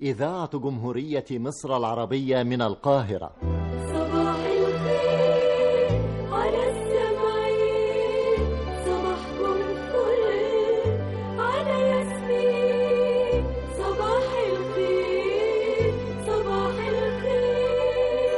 إذاعة جمهورية مصر العربية من القاهرة صباح الخير على السمعين صباحكم فل على ياسمين صباح الخير صباح الخير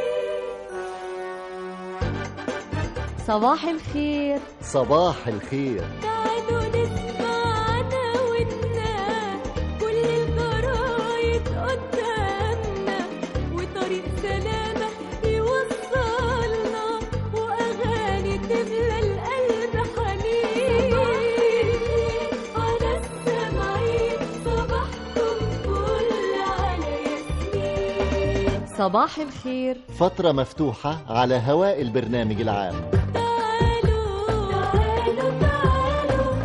صباح الخير صباح الخير تعالوا نسمع عناويننا كل الجرايد قدامنا وطريق سلامة يوصلنا وأغاني تملى القلب حنين على السمعين صباحكم فل على ياسمين صباح الخير فترة مفتوحة على هواء البرنامج العام تعالوا تعالوا تعالوا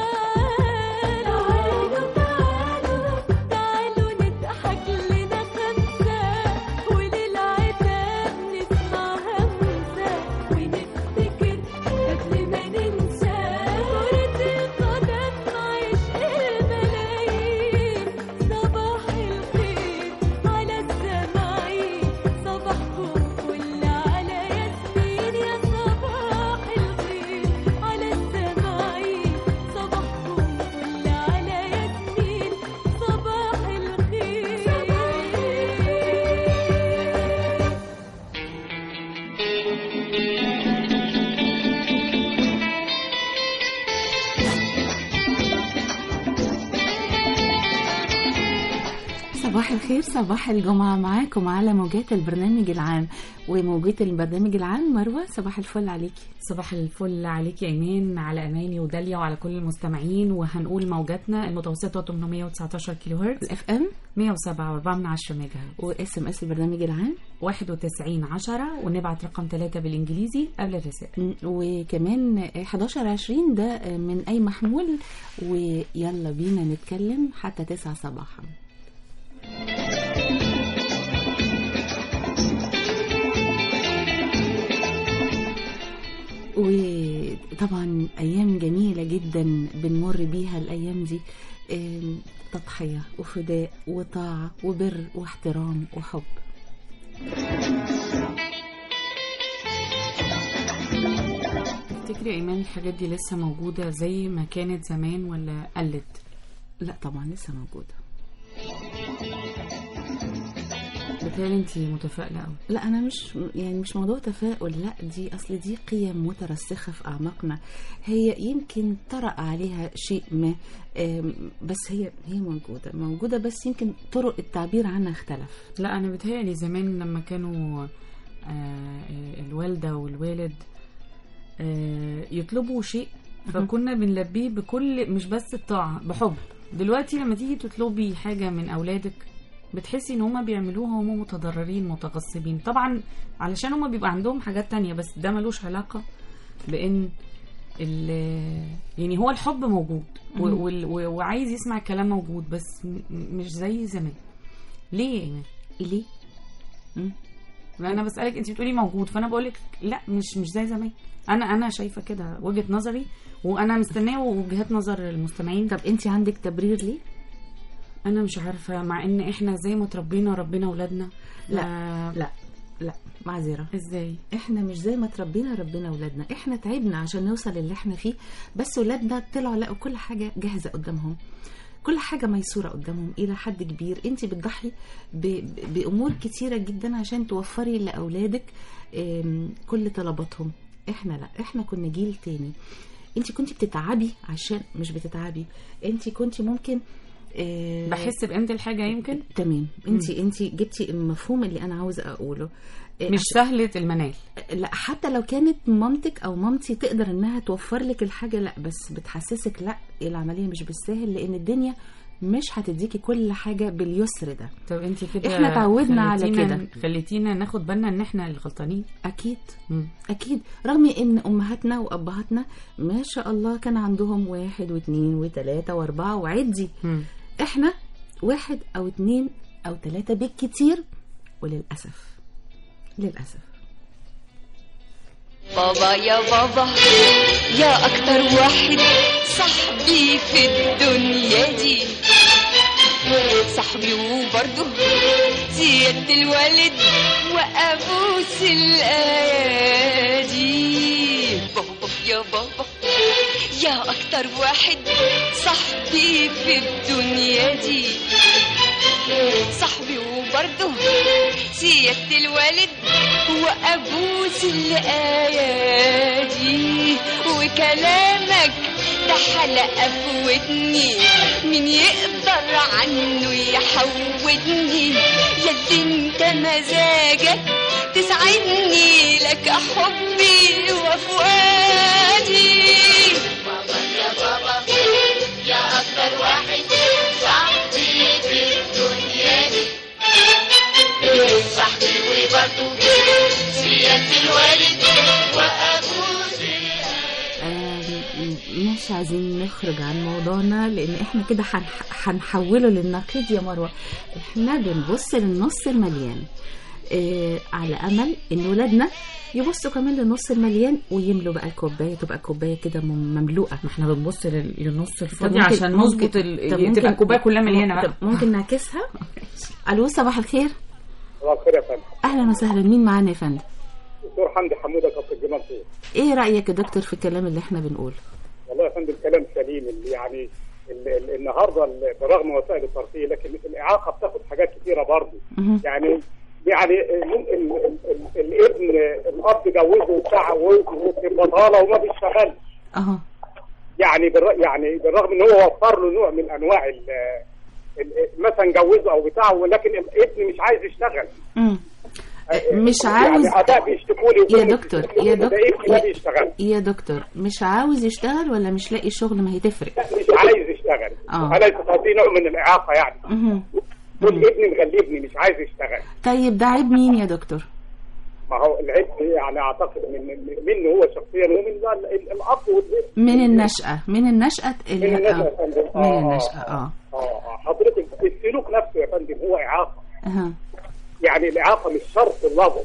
تعالوا تعالوا تعالوا نضحك لنا خمسة وللعتاب نسمع همسة ونفتكر قبل ما ننسى كرة القدم عشق الملايين صباح الخير على السماعين صباحكم فل على ياسمين يا صباح الخير على السماعين صباحكم فل على ياسمين صباح الخير صباح الخير صباح الجمعة معاكم على موجات البرنامج العام وموجات البرنامج العام مروة صباح الفل عليكي صباح الفل عليك يا ايمان على اماني وداليا وعلى كل المستمعين وهنقول موجاتنا المتوسطه 819 كيلو هرتز الاف ام 107.4 من 10 ميجا هرتز واس ام اس البرنامج العام 91 10 ونبعت رقم 3 بالانجليزي قبل الرسائل م- وكمان 11 20 ده من اي محمول ويلا بينا نتكلم حتى 9 صباحا وطبعا ايام جميله جدا بنمر بيها الايام دي آم، تضحيه وفداء وطاعه وبر واحترام وحب تفتكري يا ايمان الحاجات دي لسه موجوده زي ما كانت زمان ولا قلت لا طبعا لسه موجوده بتهيألي انت متفائله قوي لا انا مش يعني مش موضوع تفاؤل لا دي اصل دي قيم مترسخه في اعماقنا هي يمكن طرأ عليها شيء ما آم، بس هي هي موجوده موجوده بس يمكن طرق التعبير عنها اختلف لا انا بتهيألي زمان لما كانوا آه الوالده والوالد آه يطلبوا شيء فكنا بنلبيه بكل مش بس الطاعه بحب دلوقتي لما تيجي تطلبي حاجه من اولادك بتحسي ان هما بيعملوها وهم متضررين متغصبين طبعا علشان هما بيبقى عندهم حاجات تانية بس ده ملوش علاقه بان ال- يعني هو الحب موجود و- وال- و- وعايز يسمع الكلام موجود بس م- مش زي زمان ليه يا ايمان ليه ما انا بسالك انت بتقولي موجود فانا بقول لك لا مش مش زي زمان انا انا شايفه كده وجهه نظري وانا مستنيه وجهات نظر المستمعين طب انت عندك تبرير ليه انا مش عارفه مع ان احنا زي ما تربينا ربنا اولادنا لا، آه، لا لا معذره ازاي احنا مش زي ما تربينا ربنا ولادنا احنا تعبنا عشان نوصل اللي احنا فيه بس ولادنا طلعوا لقوا كل حاجه جاهزه قدامهم كل حاجة ميسورة قدامهم إلى حد كبير أنت بتضحي ب- ب- بأمور كتيرة جدا عشان توفري لأولادك آم، كل طلباتهم إحنا لا إحنا كنا جيل تاني أنت كنت بتتعبي عشان مش بتتعبي أنت كنت ممكن آه، بحس بقيمه الحاجه يمكن تمام انت انت جبتي المفهوم اللي انا عاوزه اقوله آه، مش سهله المنال لا حتى لو كانت مامتك او مامتي تقدر انها توفر لك الحاجه لا بس بتحسسك لا العمليه مش بالساهل لان الدنيا مش هتديكي كل حاجه باليسر ده طب انت كده إحنا اتعودنا على خليتينا- كده. خليتينا ناخد بالنا ان احنا اللي غلطانين اكيد مم. اكيد رغم ان امهاتنا وابهاتنا ما شاء الله كان عندهم واحد واثنين وثلاثه واربعه وعدي مم. احنا واحد او اتنين او تلاتة بالكتير وللأسف للأسف بابا يا بابا يا أكتر واحد صاحبي في الدنيا دي صاحبي وبرضه سيادة الوالد وأبوس الأيادي بابا يا بابا يا أكتر واحد صاحبي في الدنيا دي صاحبي وبرضه سيادة الوالد وأبوس الأيادي وكلامك ده حلقة في ودني مين يقدر عنه يحودني يا دي انت مزاجك تسعدني لك حبي وفؤادي آم، مش عايزين نخرج عن موضوعنا لان احنا كده هنح- هنحوله للنقيض يا مروه احنا بنبص للنص المليان آه على امل ان ولادنا يبصوا كمان للنص المليان ويملوا بقى الكوبايه تبقى كوبايه كده مم- مملوءه ما احنا بنبص لل- للنص طب الفاضي ممكن- عشان ممكن- نظبط طب ال... ممكن- تبقى الكوبايه كلها مليانه طب بقى ممكن نعكسها الو صباح الخير صباح الخير يا فندم اهلا وسهلا مين معانا يا فندم دكتور حمدي حموده كفر الجمال طول ايه رايك يا دكتور في الكلام اللي احنا بنقوله والله يا فندم كلام سليم اللي يعني ال- ال- النهارده ال- برغم وسائل الترفيه لكن الاعاقه بتاخد حاجات كثيره برضه مهم. يعني يعني ال- ال- ال- ال- الابن الاب جوزه وبتاع وفي بطاله وما بيشتغلش اهو يعني بالر... يعني بالرغم ان هو وفر له نوع من انواع ال... ال... مثلا جوزه او بتاع ولكن الابن مش عايز يشتغل مم. مش عاوز يعني اباء بيشتكوا لي يا دكتور يا ده دكتور ابني ما بيشتغل يا دكتور مش عاوز يشتغل ولا مش لاقي شغل ما هتفرق مش عايز يشتغل آه. أليس هذه نوع من الإعاقة يعني مهم. والابن مغلبني مش عايز يشتغل طيب ده عيب مين يا دكتور ما هو العيب يعني أعتقد من من- منه هو شخصيا ومن ال- ال- الأب والابن من النشأة من النشأة من ال- النشأة آه. يا فندم. من آه، النشأة آه. اه آه آه. حضرتك السلوك نفسه يا فندم هو إعاقة أها. يعني الإعاقة مش شرط اللفظ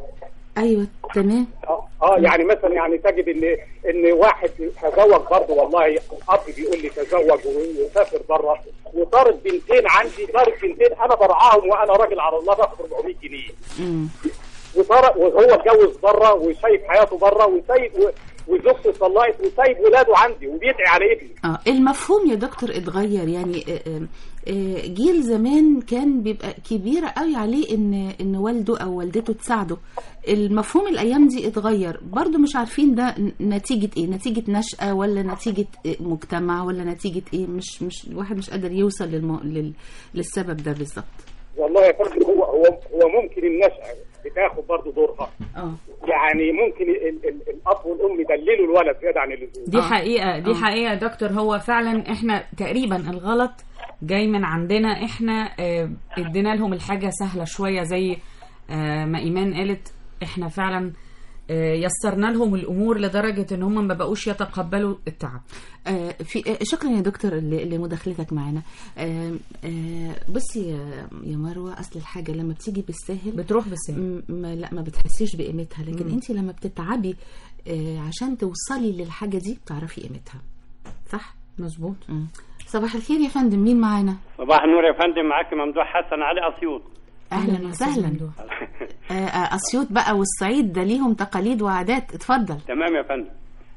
ايوه تمام اه اه يعني مثلا يعني تجد ان ان واحد تزوج برضه والله اب بيقول لي تزوج وسافر بره وطارت بنتين عندي طارت بنتين انا برعاهم وانا راجل على الله باخد 400 جنيه مم. وطار وهو اتجوز بره وشايف حياته بره وسايب و- وزوجته اتطلقت وسايب ولاده عندي وبيدعي على ابني اه المفهوم يا دكتور اتغير يعني آه، آه، آه، جيل زمان كان بيبقى كبيرة قوي عليه ان ان والده او والدته تساعده المفهوم الايام دي اتغير برضو مش عارفين ده ن- نتيجة ايه نتيجة نشأة ولا نتيجة آه، مجتمع ولا نتيجة ايه مش مش الواحد مش قادر يوصل للم... لل... للسبب ده بالظبط والله يا فندم هو هو هو ممكن النشأة بتاخد برضه دورها اه يعني ممكن ال ال الاب والام يدللوا الولد زياده عن اللزوم دي آه. حقيقة دي آه. حقيقة يا دكتور هو فعلا احنا تقريبا الغلط جاي من عندنا احنا آه، ادينا لهم الحاجة سهلة شوية زي آه، ما ايمان قالت احنا فعلا آه، يسرنا لهم الامور لدرجة ان هم ما بقوش يتقبلوا التعب آه، في آه، شكرا يا دكتور ل- لمداخلتك معنا آه، آه، بصي يا يا مروه اصل الحاجه لما بتيجي بالساهل بتروح بالسهل م- ما لا ما بتحسيش بقيمتها لكن انت لما بتتعبي آه، عشان توصلي للحاجه دي بتعرفي قيمتها صح مظبوط مم. صباح الخير يا فندم مين معانا صباح النور يا فندم معاك ممدوح حسن علي اسيوط اهلا وسهلا ممدوح. آه، آه، اسيوط بقى والصعيد ده ليهم تقاليد وعادات اتفضل تمام يا فندم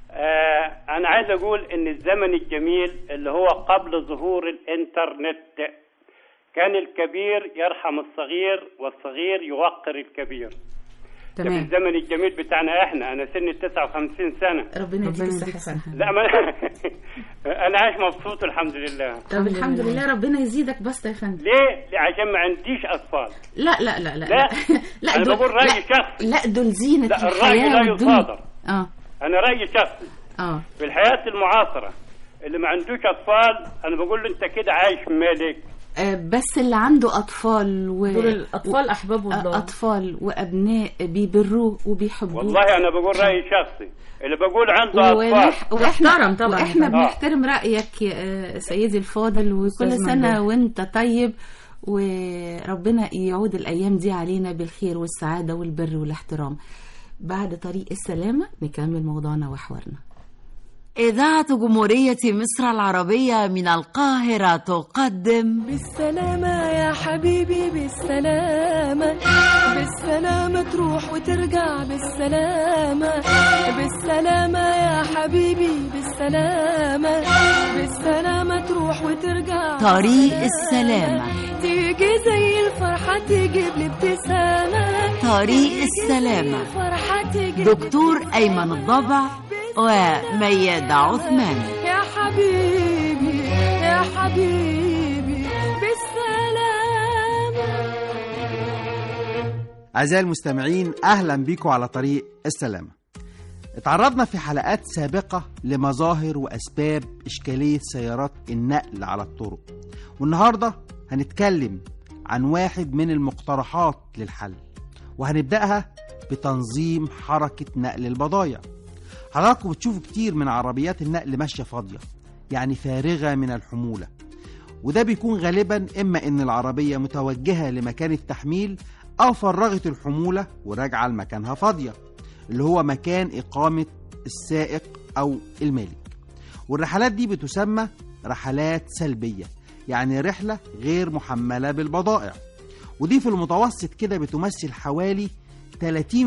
آه انا عايز اقول ان الزمن الجميل اللي هو قبل ظهور الانترنت كان الكبير يرحم الصغير والصغير يوقر الكبير ده في تمام الزمن الجميل بتاعنا احنا انا سني 59 سنه ربنا يديك ربنا الصحه يديك فندم. الصحة. لا ما انا عايش مبسوط الحمد لله طب الحمد لله ربنا يزيدك بس يا فندم ليه؟ ليه؟ عشان ما عنديش اطفال لا لا لا لا لا. لا أنا دول- بقول رأيي لا, شخصي. لا دول زينة لا، الرأي الحياة لا والدنيا يصادر. اه انا رايي شخصي اه في الحياه المعاصره اللي ما عندوش اطفال انا بقول له انت كده عايش ملك آه، بس اللي عنده أطفال و... دول الأطفال أحباب آه، الله. أطفال وأبناء بيبروه وبيحبوه والله انا بقول رايي شخصي اللي بقول عنده اطفال ونح... واحنا محترم طبعاً. واحنا آه. بنحترم رايك يا آه، سيدي الفاضل وكل أستاذ سنه ممدوح. وانت طيب وربنا يعود الايام دي علينا بالخير والسعاده والبر والاحترام بعد طريق السلامه نكمل موضوعنا وحوارنا إذاعة جمهورية مصر العربية من القاهرة تقدم بالسلامة يا حبيبي بالسلامة بالسلامة تروح وترجع بالسلامة بالسلامة يا حبيبي بالسلامة بالسلامة تروح وترجع طريق السلامة تيجي زي الفرحة تجيب لي ابتسامة طريق تيجي السلامة. زي الفرحة تجيب لي دكتور أيمن الضبع وميادة عثمان يا حبيبي يا حبيبي بالسلامة أعزائي المستمعين أهلا بيكم على طريق السلامة اتعرضنا في حلقات سابقة لمظاهر وأسباب إشكالية سيارات النقل على الطرق والنهاردة هنتكلم عن واحد من المقترحات للحل وهنبدأها بتنظيم حركة نقل البضائع حضراتكم بتشوفوا كتير من عربيات النقل ماشية فاضية يعني فارغة من الحمولة وده بيكون غالبا إما إن العربية متوجهة لمكان التحميل أو فرغت الحمولة وراجعة لمكانها فاضية اللي هو مكان إقامة السائق أو المالك والرحلات دي بتسمى رحلات سلبية يعني رحلة غير محملة بالبضائع ودي في المتوسط كده بتمثل حوالي 30%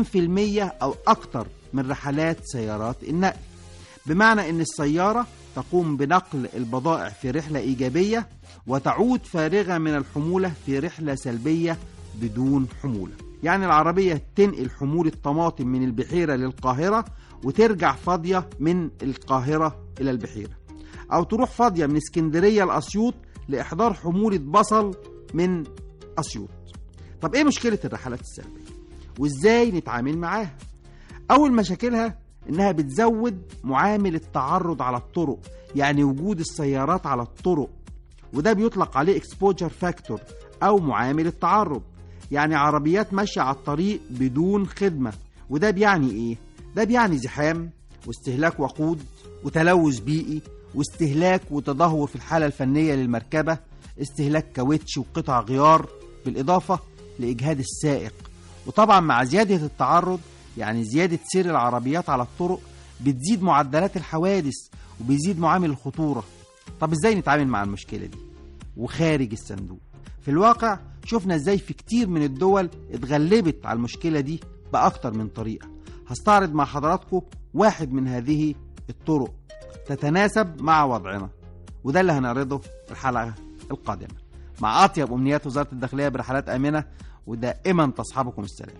أو أكتر من رحلات سيارات النقل بمعنى أن السيارة تقوم بنقل البضائع في رحلة إيجابية وتعود فارغة من الحمولة في رحلة سلبية بدون حمولة يعني العربية تنقل حمولة طماطم من البحيرة للقاهرة وترجع فاضية من القاهرة إلى البحيرة أو تروح فاضية من اسكندرية لأسيوط لإحضار حمولة بصل من أسيوط طب إيه مشكلة الرحلات السلبية؟ وإزاي نتعامل معاها؟ أول مشاكلها إنها بتزود معامل التعرض على الطرق يعني وجود السيارات على الطرق وده بيطلق عليه اكسبوجر فاكتور أو معامل التعرض يعني عربيات ماشية على الطريق بدون خدمة وده بيعني إيه؟ ده بيعني زحام واستهلاك وقود وتلوث بيئي واستهلاك وتدهور في الحالة الفنية للمركبة استهلاك كاوتش وقطع غيار بالإضافة لإجهاد السائق وطبعا مع زيادة التعرض يعني زيادة سير العربيات على الطرق بتزيد معدلات الحوادث وبيزيد معامل الخطورة طب ازاي نتعامل مع المشكلة دي وخارج الصندوق في الواقع شفنا ازاي في كتير من الدول اتغلبت على المشكلة دي بأكتر من طريقة هستعرض مع حضراتكم واحد من هذه الطرق تتناسب مع وضعنا وده اللي هنعرضه في الحلقة القادمة مع أطيب أمنيات وزارة الداخلية برحلات آمنة ودائما تصحبكم السلام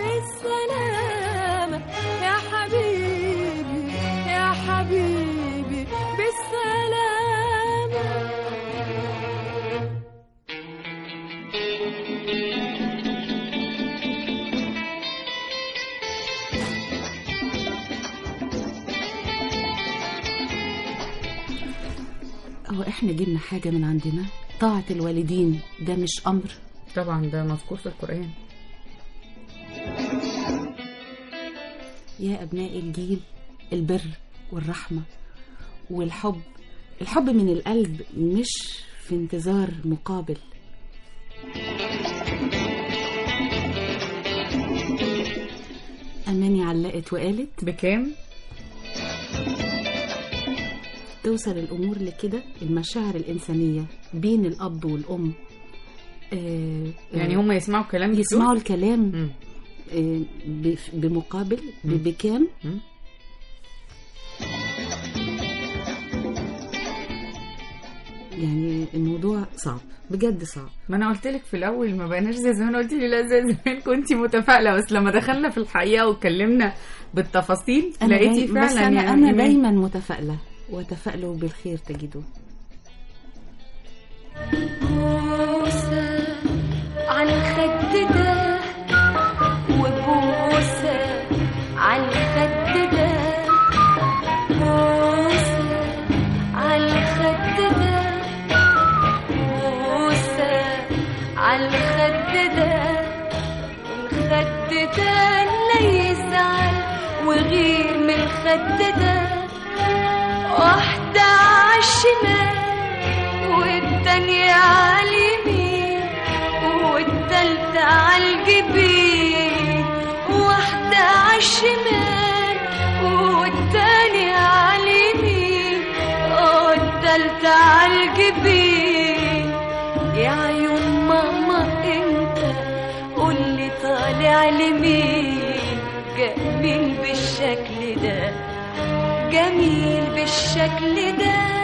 بالسلامة يا حبيبي يا حبيبي بالسلامة هو احنا جبنا حاجة من عندنا طاعة الوالدين ده مش أمر طبعا ده مذكور في القرآن يا أبناء الجيل البر والرحمة والحب الحب من القلب مش في انتظار مقابل أماني علقت وقالت بكام؟ توصل الأمور لكده المشاعر الإنسانية بين الأب والأم آه، يعني آه، هم يسمعوا كلام جدود؟ يسمعوا الكلام مم. آه، ب- بمقابل مم. ب- بكام مم. يعني الموضوع صعب بجد صعب ما انا قلت لك في الاول ما بقيناش زي زمان قلت لي لا زي زمان كنت متفائله بس لما دخلنا في الحقيقه واتكلمنا بالتفاصيل أنا لقيتي داي- فعلا بس أنا, يا أنا إيمان. دايما متفائلة وتفائلوا بالخير تجدوه بوسة على الخد ده وبوسة على الخد ده بوسة على الخد ده بوسة على الخد ده الخد ده لا يزعل وغير من الخد ده واحدة عالشمال والتانية عاليمين والتالتة عالجبين واحدة عالشمال والتانية عاليمين انت عالجبين يا عيون ماما انت قولي طالع لمين جميل بالشكل ده جميل بالشكل ده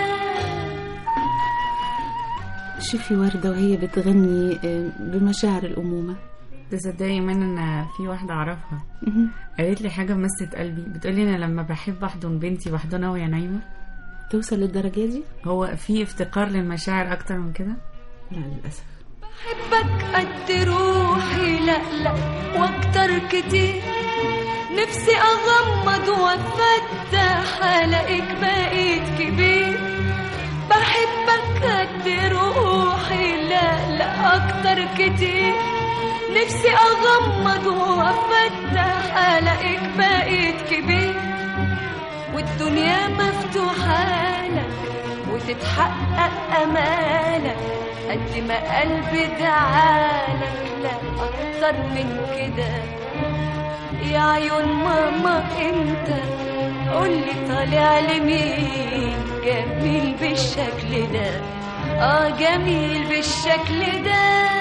شوفي وردة وهي بتغني آه، بمشاعر الأمومة تصدقي من ان في واحده اعرفها قالت لي حاجه مست قلبي بتقولي انا لما بحب احضن بنتي بحضنها وهي نايمه توصل للدرجة دي؟ هو في افتقار للمشاعر اكتر من كده لا للأسف بحبك قد روحي لا لا واكتر كتير نفسي اغمض وافتح الاقيك بقيت كبير بحبك قد روحي لا لا اكتر كتير نفسي اغمض وافتح الاقيك بقيت كبير والدنيا مفتوحة لك وتتحقق أمالك قد ما قلبي دعالك لا أكتر من كده يا عيون ماما انت قولي طالع لمين جميل بالشكل ده اه جميل بالشكل ده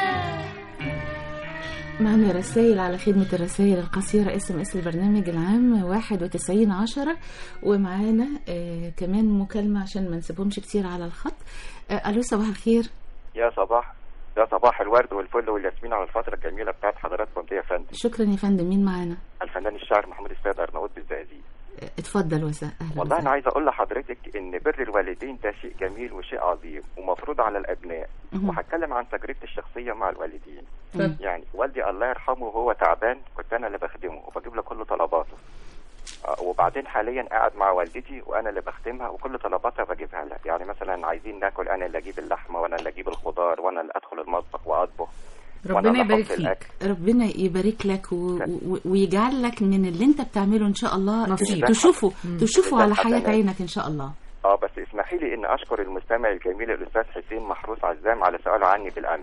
معنا رسائل على خدمة الرسائل القصيرة اس ام اس البرنامج العام 91 10 ومعانا آه كمان مكالمة عشان ما نسيبهمش كتير على الخط آه الو صباح الخير يا صباح يا صباح الورد والفل والياسمين على الفترة الجميلة بتاعت حضراتكم دي يا فندم شكرا يا فندم مين معانا الفنان الشاعر محمود السيد أرناؤوط بالزقازيق آه اتفضل وسهلا اهلا والله أنا وسهلا عايز أقول لحضرتك إن بر الوالدين ده شيء جميل وشيء عظيم ومفروض على الأبناء مهم. وهتكلم عن تجربتي الشخصية مع الوالدين مم. يعني والدي الله يرحمه وهو تعبان كنت أنا اللي بخدمه وبجيب له كل طلباته آه، وبعدين حاليا قاعد مع والدتي وانا اللي بخدمها وكل طلباتها بجيبها لها يعني مثلا عايزين ناكل انا اللي اجيب اللحمه وانا اللي اجيب الخضار وانا اللي ادخل المطبخ واطبخ وأنا ربنا اللي يبارك أحط الأكل. فيك ربنا يبارك لك و... و... ويجعل لك من اللي انت بتعمله ان شاء الله نصيب. تشوفه مم. تشوفه ده على حياة حسنات. عينك ان شاء الله اه بس اسمحي لي ان اشكر المستمع الجميل الاستاذ حسين محروس عزام على سؤاله عني بالامس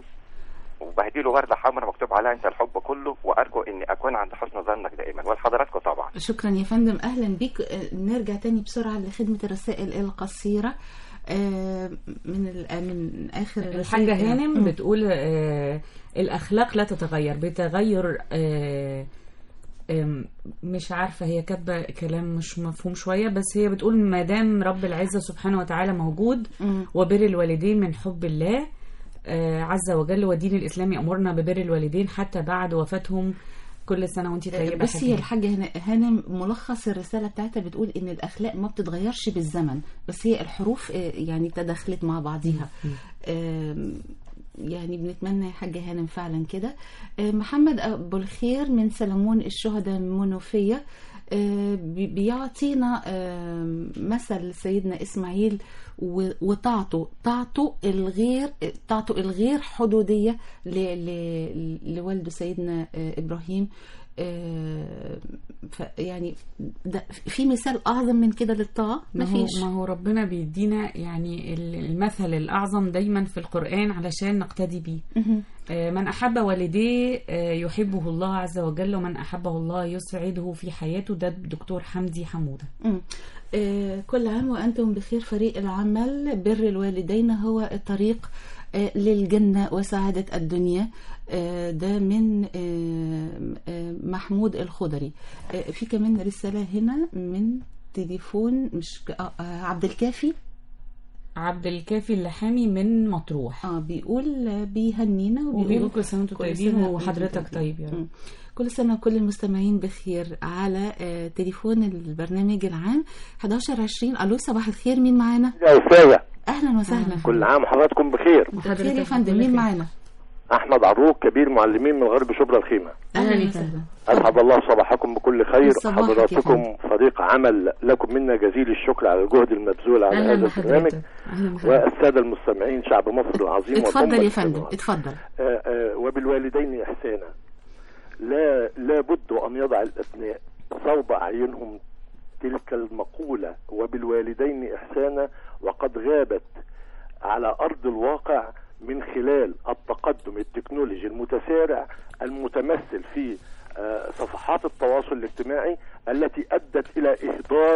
وبهدي له ورده حمراء مكتوب عليها انت الحب كله وارجو اني اكون عند حسن ظنك دائما ولحضراتكم طبعا شكرا يا فندم اهلا بيك آه، نرجع تاني بسرعه لخدمه الرسائل القصيره آه، من ال- آه، من اخر الرسائل الحاجة هانم مم. بتقول آه الأخلاق لا تتغير بتغير آه آم، مش عارفة هي كاتبة كلام مش مفهوم شوية بس هي بتقول ما دام رب العزة سبحانه وتعالى موجود مم. وبر الوالدين من حب الله آه، عز وجل والدين الإسلامي أمرنا ببر الوالدين حتى بعد وفاتهم كل سنة وانتي طيبة بصي حكيم. هي الحاجة هنا هانم ملخص الرسالة بتاعتها بتقول إن الأخلاق ما بتتغيرش بالزمن بس هي الحروف آه، يعني تداخلت مع بعضيها آم، يعني بنتمنى يا حاجة هانم فعلا كده آه، محمد أبو الخير من سلمون الشهداء منوفية آه، بي- بيعطينا آم، مثل سيدنا إسماعيل و- وطاعته طاعته الغير طاعته الغير حدودية ل- ل- لوالده سيدنا آه، إبراهيم آه، ف- يعني ده في مثال أعظم من كده للطاعة ما هو, مفيش ما هو ربنا بيدينا يعني ال- المثل الأعظم دايما في القرآن علشان نقتدي بيه مهم. آه، من أحب والديه آه، يحبه الله عز وجل ومن أحبه الله يسعده في حياته ده الدكتور حمدي حمودة مم. آه، كل عام وأنتم بخير فريق العمل بر الوالدين هو الطريق آه، للجنة وسعادة الدنيا آه، ده من آه، آه، محمود الخضري آه، في كمان رسالة هنا من تليفون مش آه، آه، عبد الكافي عبد الكافي اللحامي من مطروح اه بيقول آه، بيهنينا وبيقول كل سنة وانتم كل طيبين سنة وحضرتك وانتم طيب يا رب مم. كل سنة وكل المستمعين بخير على آه، تليفون البرنامج العام 1120 ألو صباح الخير مين معانا؟ يا أستاذة أهلا وسهلا كل عام وحضراتكم بخير بخير يا فندم مين معانا؟ أحمد عروق كبير معلمين من غرب شبرا الخيمة أهلا وسهلا أسعد الله صباحكم بكل خير صباحك يا حضراتكم فريق عمل لكم منا جزيل الشكر على الجهد المبذول على أهلا هذا البرنامج بحضرتك أهلا بحضرتك والسادة المستمعين شعب مصر العظيم اتفضل وضمن يا فندم السماوات. اتفضل آه، آه، وبالوالدين إحسانا لا لا بد أن يضع الأبناء صوب أعينهم تلك المقولة وبالوالدين إحسانا وقد غابت على أرض الواقع من خلال التقدم التكنولوجي المتسارع المتمثل في آه، صفحات التواصل الاجتماعي التي أدت إلى إهدار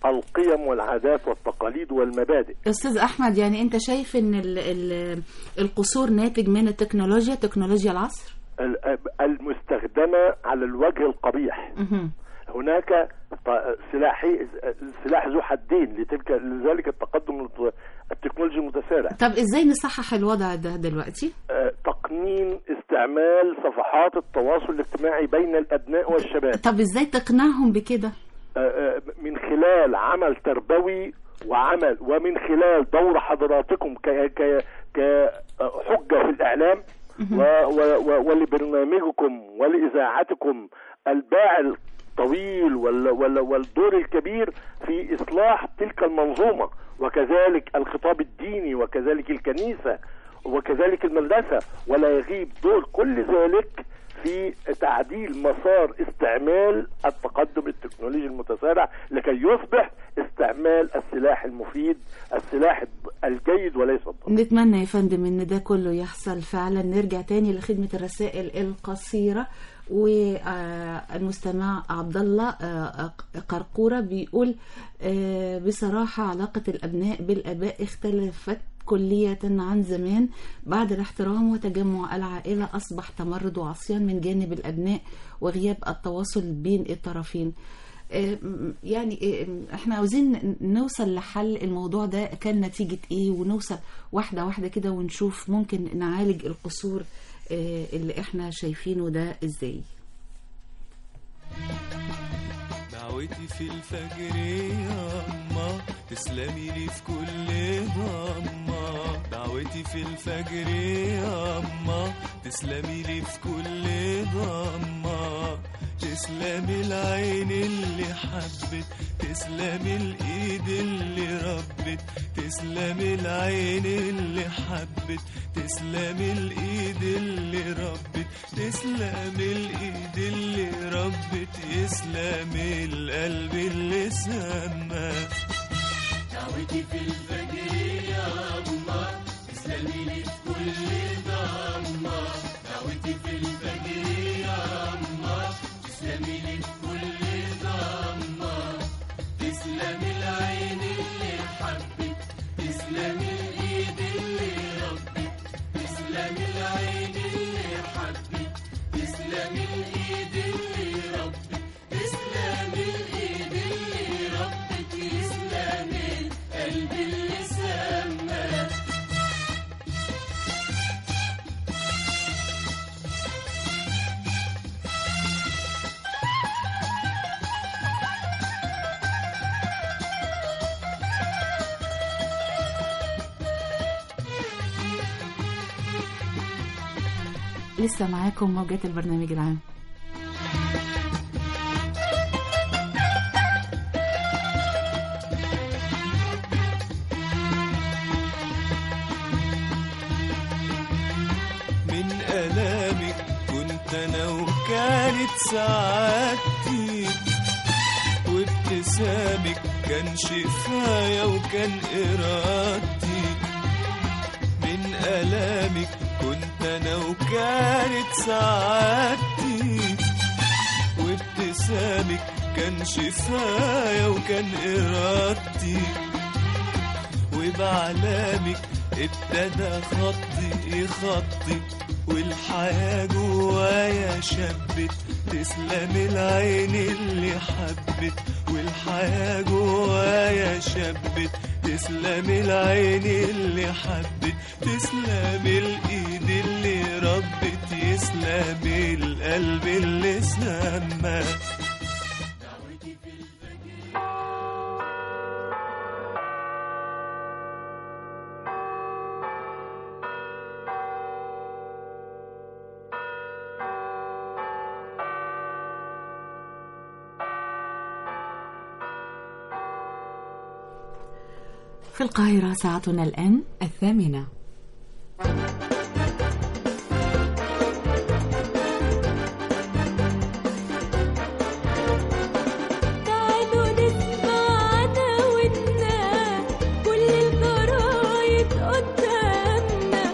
القيم والعادات والتقاليد والمبادئ استاذ احمد يعني انت شايف ان ال ال القصور ناتج من التكنولوجيا تكنولوجيا العصر ال- المستخدمة على الوجه القبيح مهم. هناك ط- سلاحي سلاح ذو حدين لتلك لذلك التقدم الت- التكنولوجي المتسارع طب ازاي نصحح الوضع ده دلوقتي آه، تقنين استعمال صفحات التواصل الاجتماعي بين الابناء والشباب طب ازاي تقنعهم بكده آه، آه، من خلال عمل تربوي وعمل ومن خلال دور حضراتكم ك ك كحجه في الاعلام و و و ولبرنامجكم ولاذاعتكم الباع الطويل وال وال والدور الكبير في اصلاح تلك المنظومه وكذلك الخطاب الديني وكذلك الكنيسه وكذلك المدرسه ولا يغيب دور كل ذلك في تعديل مسار استعمال التقدم التكنولوجي المتسارع لكي يصبح استعمال السلاح المفيد السلاح الجيد وليس الضار نتمنى يا فندم ان ده كله يحصل فعلا نرجع تاني لخدمة الرسائل القصيرة والمستمع عبد الله آه، قرقورة بيقول آه، بصراحة علاقة الأبناء بالآباء اختلفت كلية عن زمان بعد الاحترام وتجمع العائلة أصبح تمرد وعصيان من جانب الأبناء وغياب التواصل بين الطرفين آه، م- يعني آه، احنا عاوزين ن- نوصل لحل الموضوع ده كان نتيجة ايه ونوصل واحدة واحدة كده ونشوف ممكن نعالج القصور آه، اللي احنا شايفينه ده ازاي دعوتي في الفجر يا أما تسلمي لي في كل ضمة دعوتي في الفجر يا أما تسلمي لي في كل ضمة تسلمي العين اللي حبت تسلمي الإيد اللي ربت تسلمي العين اللي حبت تسلمي الإيد اللي ربت تسلمي الإيد اللي ربت يسلمي القلب اللي سمى دعوتي في الفجر يا أما تسلمي لي في كل ضمة دعوتي في الفجر يا أما تسلمي لي في كل ضمة تسلمي العين اللي حبت تسلمي الإيد اللي ربت تسلمي العين اللي حبت تسلمي الإيد اللي ربت تسلمي الإيد اللي ربت يسلمي القلب اللي سمى لسه معاكم موجات البرنامج العام من ألامك كنت أنا وكانت سعادتي وابتسامك كان شفايا وكان إرادتي من ألامك كنت أنا وكانت سعادتي وابتسامك كان شفايا وكان إرادتي وبعلامك ابتدى خطي خطي والحياة جوايا شبت تسلم العين اللي حبت والحياة جوايا شبت تسلم العين اللي حبت تسلم الايد اللي ربت يسلم القلب اللي سمى في القاهرة ساعتنا الآن الثامنة تعالوا نسمع عداوتنا كل الجرايد قدامنا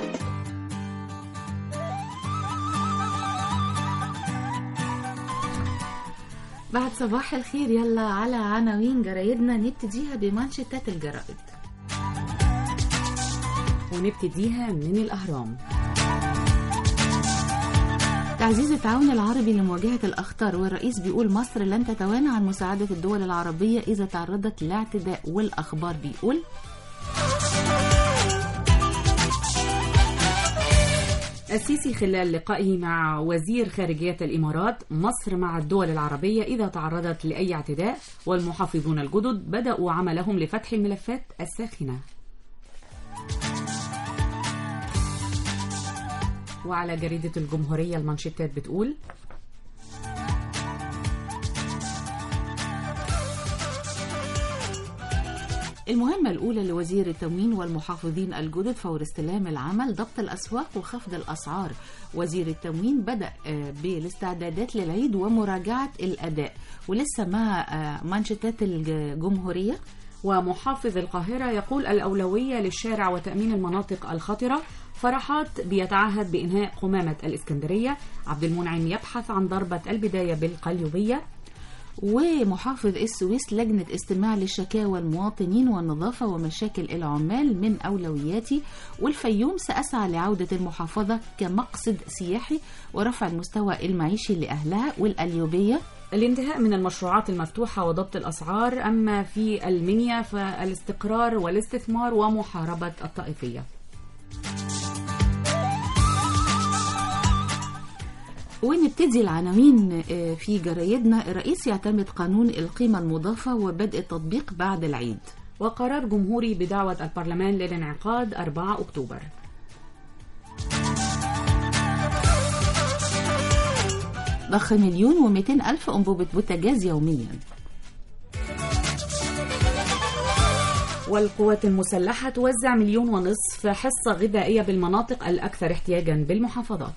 بعد صباح الخير يلا على عناوين جرايدنا نبتديها بمانشيتات الجرائد ونبتديها من الأهرام تعزيز التعاون العربي لمواجهة الأخطار والرئيس بيقول مصر لن تتوانى عن مساعدة الدول العربية إذا تعرضت لاعتداء والأخبار بيقول السيسي خلال لقائه مع وزير خارجية الإمارات مصر مع الدول العربية إذا تعرضت لأي اعتداء والمحافظون الجدد بدأوا عملهم لفتح الملفات الساخنة وعلى جريدة الجمهورية المانشيتات بتقول المهمة الأولى لوزير التموين والمحافظين الجدد فور استلام العمل ضبط الأسواق وخفض الأسعار وزير التموين بدأ آه، بالاستعدادات للعيد ومراجعة الأداء ولسه مع آه، مانشيتات الجمهورية ومحافظ القاهرة يقول الأولوية للشارع وتأمين المناطق الخطرة فرحات بيتعهد بإنهاء قمامة الإسكندرية عبد المنعم يبحث عن ضربة البداية بالقليوبية ومحافظ السويس لجنة استماع لشكاوى المواطنين والنظافة ومشاكل العمال من أولوياتي والفيوم سأسعى لعودة المحافظة كمقصد سياحي ورفع المستوى المعيشي لأهلها والأليوبية الانتهاء من المشروعات المفتوحة وضبط الأسعار أما في المنيا فالاستقرار والاستثمار ومحاربة الطائفية ونبتدي العناوين آه، في جرايدنا الرئيس يعتمد قانون القيمة المضافة وبدء التطبيق بعد العيد وقرار جمهوري بدعوة البرلمان للانعقاد 4 أكتوبر ضخ مليون ومئتين ألف أنبوبة بوتاجاز يوميا والقوات المسلحة توزع مليون ونصف حصة غذائية بالمناطق الأكثر احتياجا بالمحافظات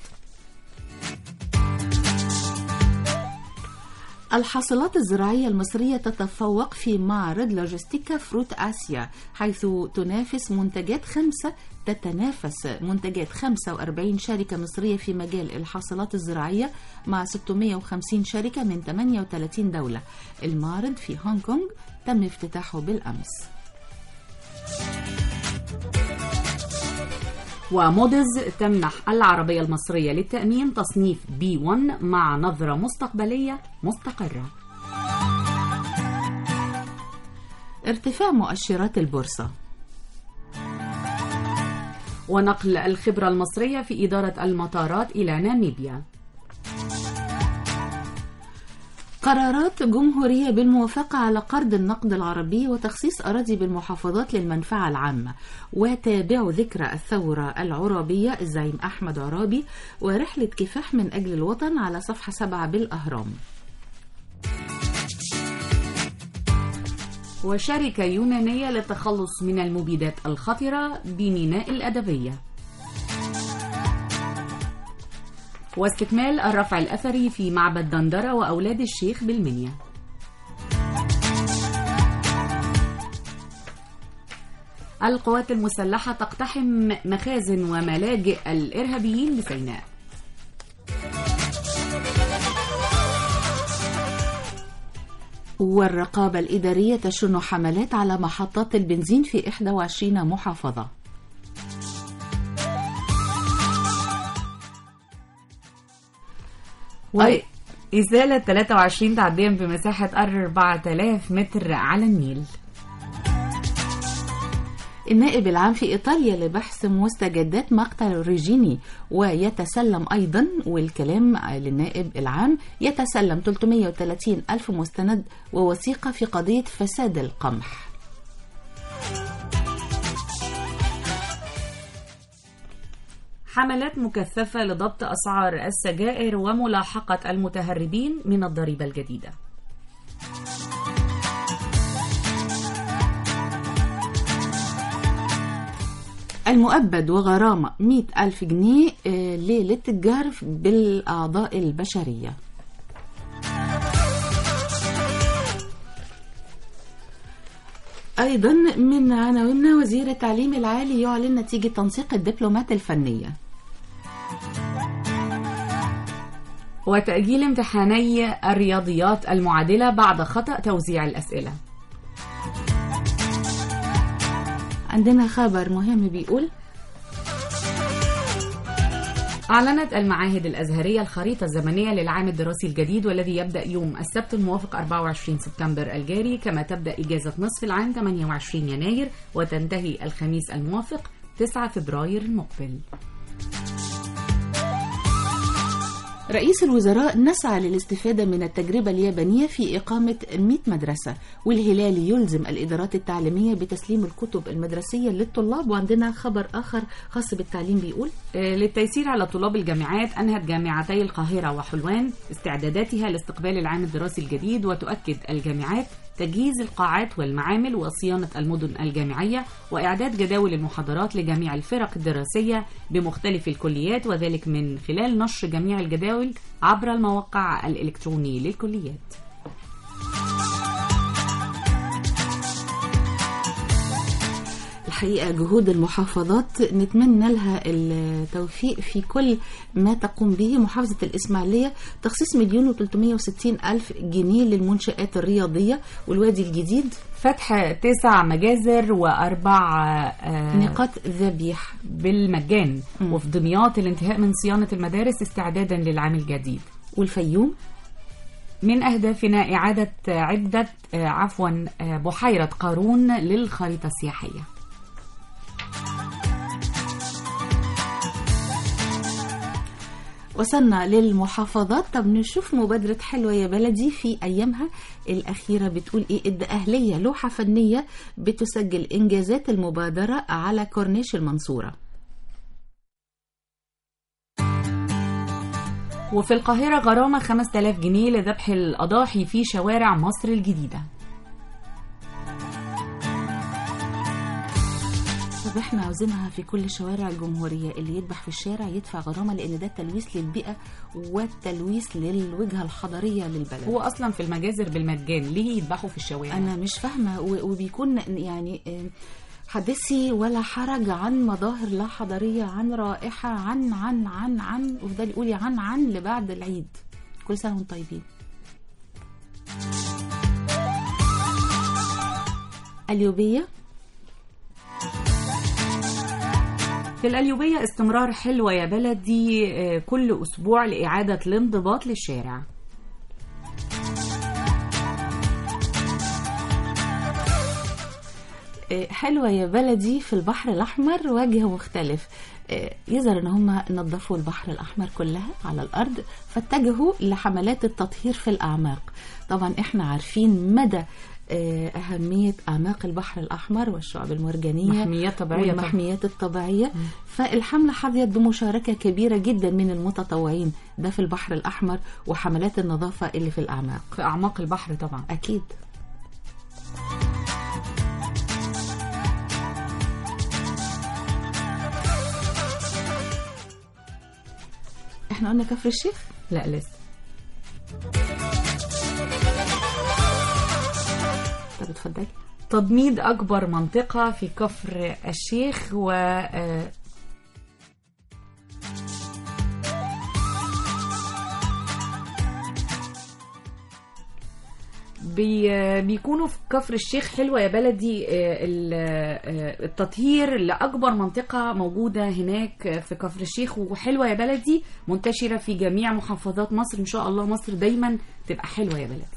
الحاصلات الزراعية المصرية تتفوق في معرض لوجستيكا فروت آسيا حيث تنافس منتجات خمسة تتنافس منتجات 45 شركة مصرية في مجال الحاصلات الزراعية مع 650 شركة من 38 دولة المعرض في هونغ كونغ تم افتتاحه بالأمس ومودز تمنح العربية المصرية للتأمين تصنيف بي 1 مع نظرة مستقبلية مستقرة ارتفاع مؤشرات البورصة ونقل الخبرة المصرية في إدارة المطارات إلى ناميبيا قرارات جمهورية بالموافقة على قرض النقد العربي وتخصيص أراضي بالمحافظات للمنفعة العامة وتابعوا ذكرى الثورة العرابية الزعيم أحمد عرابي ورحلة كفاح من أجل الوطن على صفحة سبعة بالأهرام وشركة يونانية للتخلص من المبيدات الخطرة بميناء الأدبية واستكمال الرفع الأثري في معبد دندرة وأولاد الشيخ بالمنيا القوات المسلحة تقتحم مخازن وملاجئ الإرهابيين بسيناء والرقابة الإدارية تشن حملات على محطات البنزين في 21 محافظة وإزالة 23 تعديا بمساحة 4000 متر على النيل النائب العام في إيطاليا لبحث مستجدات مقتل ريجيني ويتسلم أيضا والكلام للنائب العام يتسلم 330 ألف مستند ووثيقة في قضية فساد القمح حملات مكثفة لضبط أسعار السجائر وملاحقة المتهربين من الضريبة الجديدة المؤبد وغرامة 100 ألف جنيه آه، للتجار بالأعضاء البشرية أيضا من عناويننا وزير التعليم العالي يعلن نتيجة تنسيق الدبلومات الفنية وتأجيل امتحاني الرياضيات المعادلة بعد خطأ توزيع الأسئلة عندنا خبر مهم بيقول أعلنت المعاهد الأزهرية الخريطة الزمنية للعام الدراسي الجديد والذي يبدأ يوم السبت الموافق 24 سبتمبر الجاري كما تبدأ إجازة نصف العام 28 يناير وتنتهي الخميس الموافق 9 فبراير المقبل رئيس الوزراء نسعى للاستفادة من التجربة اليابانية في إقامة 100 مدرسة والهلال يلزم الإدارات التعليمية بتسليم الكتب المدرسية للطلاب وعندنا خبر آخر خاص بالتعليم بيقول آه، للتيسير على طلاب الجامعات أنهت جامعتي القاهرة وحلوان استعداداتها لاستقبال العام الدراسي الجديد وتؤكد الجامعات تجهيز القاعات والمعامل وصيانة المدن الجامعية وإعداد جداول المحاضرات لجميع الفرق الدراسية بمختلف الكليات وذلك من خلال نشر جميع الجداول عبر الموقع الإلكتروني للكليات الحقيقة جهود المحافظات نتمنى لها التوفيق في كل ما تقوم به محافظة الإسماعيلية تخصيص مليون وتلتمية وستين ألف جنيه للمنشآت الرياضية والوادي الجديد فتح تسع مجازر وأربع آه، نقاط ذبيح بالمجان وفي دمياط الانتهاء من صيانة المدارس استعدادا للعام الجديد والفيوم من أهدافنا إعادة عدة آه، عفوا آه، بحيرة قارون للخريطة السياحية وصلنا للمحافظات طب نشوف مبادرة حلوة يا بلدي في أيامها الأخيرة بتقول إيه الأهلية لوحة فنية بتسجل إنجازات المبادرة على كورنيش المنصورة وفي القاهرة غرامة 5000 جنيه لذبح الأضاحي في شوارع مصر الجديدة طب احنا عاوزينها في كل شوارع الجمهورية اللي يذبح في الشارع يدفع غرامة لأن ده تلويث للبيئة والتلويث للوجهة الحضارية للبلد هو أصلا في المجازر بالمجان ليه يذبحوا في الشوارع أنا مش فاهمة و- وبيكون يعني آم، حدثي ولا حرج عن مظاهر لا حضارية عن رائحة عن عن عن عن وفضل يقولي عن عن لبعد العيد كل سنة وانتم طيبين اليوبية في القليوبية استمرار حلوة يا بلدي آه، كل أسبوع لإعادة الانضباط للشارع آه، حلوة يا بلدي في البحر الأحمر وجه مختلف آه، يظهر ان هم نظفوا البحر الأحمر كلها على الأرض فاتجهوا لحملات التطهير في الأعماق طبعا احنا عارفين مدى آه، أهمية أعماق البحر الأحمر والشعب المرجانية محميات طبيعية طبعاً. والمحميات الطبيعية فالحملة حظيت بمشاركة كبيرة جدا من المتطوعين ده في البحر الأحمر وحملات النظافة اللي في الأعماق في أعماق البحر طبعا أكيد احنا قلنا كفر الشيخ لا لسه طب اتفضلي تضميد أكبر منطقة في كفر الشيخ و آه، بي بيكونوا في كفر الشيخ حلوة يا بلدي آه، ال- آه، التطهير لأكبر منطقة موجودة هناك في كفر الشيخ وحلوة يا بلدي منتشرة في جميع محافظات مصر إن شاء الله مصر دايما تبقى حلوة يا بلدي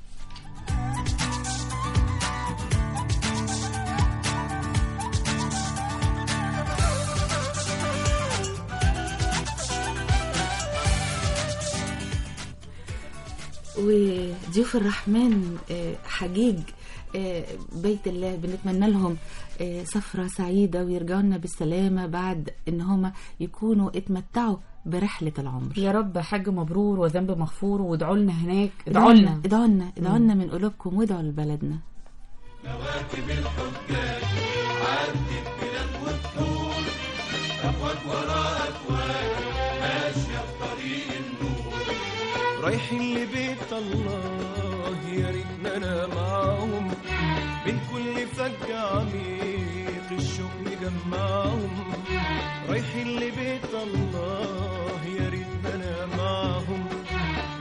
وضيوف الرحمن آه، حجيج آه، بيت الله بنتمنى لهم آه، سفرة سعيدة ويرجعوا لنا بالسلامة بعد ان هم يكونوا اتمتعوا برحلة العمر يا رب حاج مبرور وذنب مغفور وادعوا لنا هناك ادعوا لنا ادعوا لنا ادعوا لنا من قلوبكم وادعوا لبلدنا مواكب الحجاج عدت بلاد والطول أفواج وراء أفواج ماشية في طريق النور رايحين لبيت الله يا ريتنا أنا معاهم من كل فج عميق الشوق مجمعهم رايحين لبيت الله يا ريتنا أنا معاهم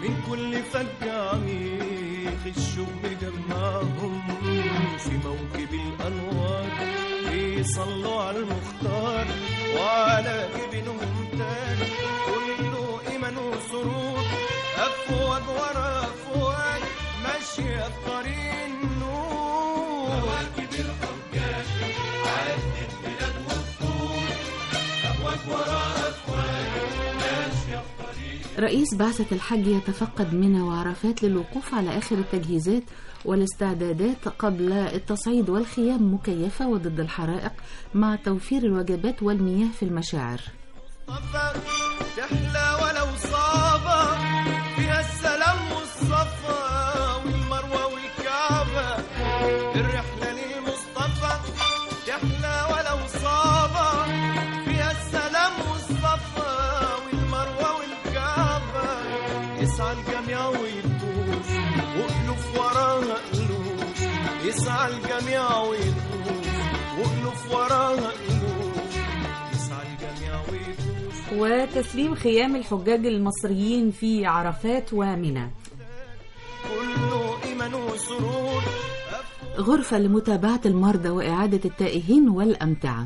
من كل فج عميق الشوق مجمعهم في موكب الأنوار بيصلوا على المختار وعلى جبينهم تاج كله إيمان وسرور أفواج ورا أفواج ماشية في طريق النور مواكب الحجاج عدت بلاد وفطور أفواج ورا أفواج ماشية في طريق رئيس بعثة الحج يتفقد منى وعرفات للوقوف على آخر التجهيزات والاستعدادات قبل التصعيد والخيام مكيفة وضد الحرائق مع توفير الوجبات والمياه في المشاعر صفا تحلى ولو صعبة فيها السلام والصفا والمروة والكعبة الرحلة للمصطفى تحلى ولو صعبة فيها السلام والصفا والمروة والكعبة يسعى الجميع ويطوف وألوف وراها ألوف يسعى الجميع ويطوف وألوف وراها ألوف يسعى الجميع ويطوف وتسليم خيام الحجاج المصريين في عرفات ومنى كله إيمان وسرور غرفة لمتابعة المرضى وإعادة التائهين والأمتعة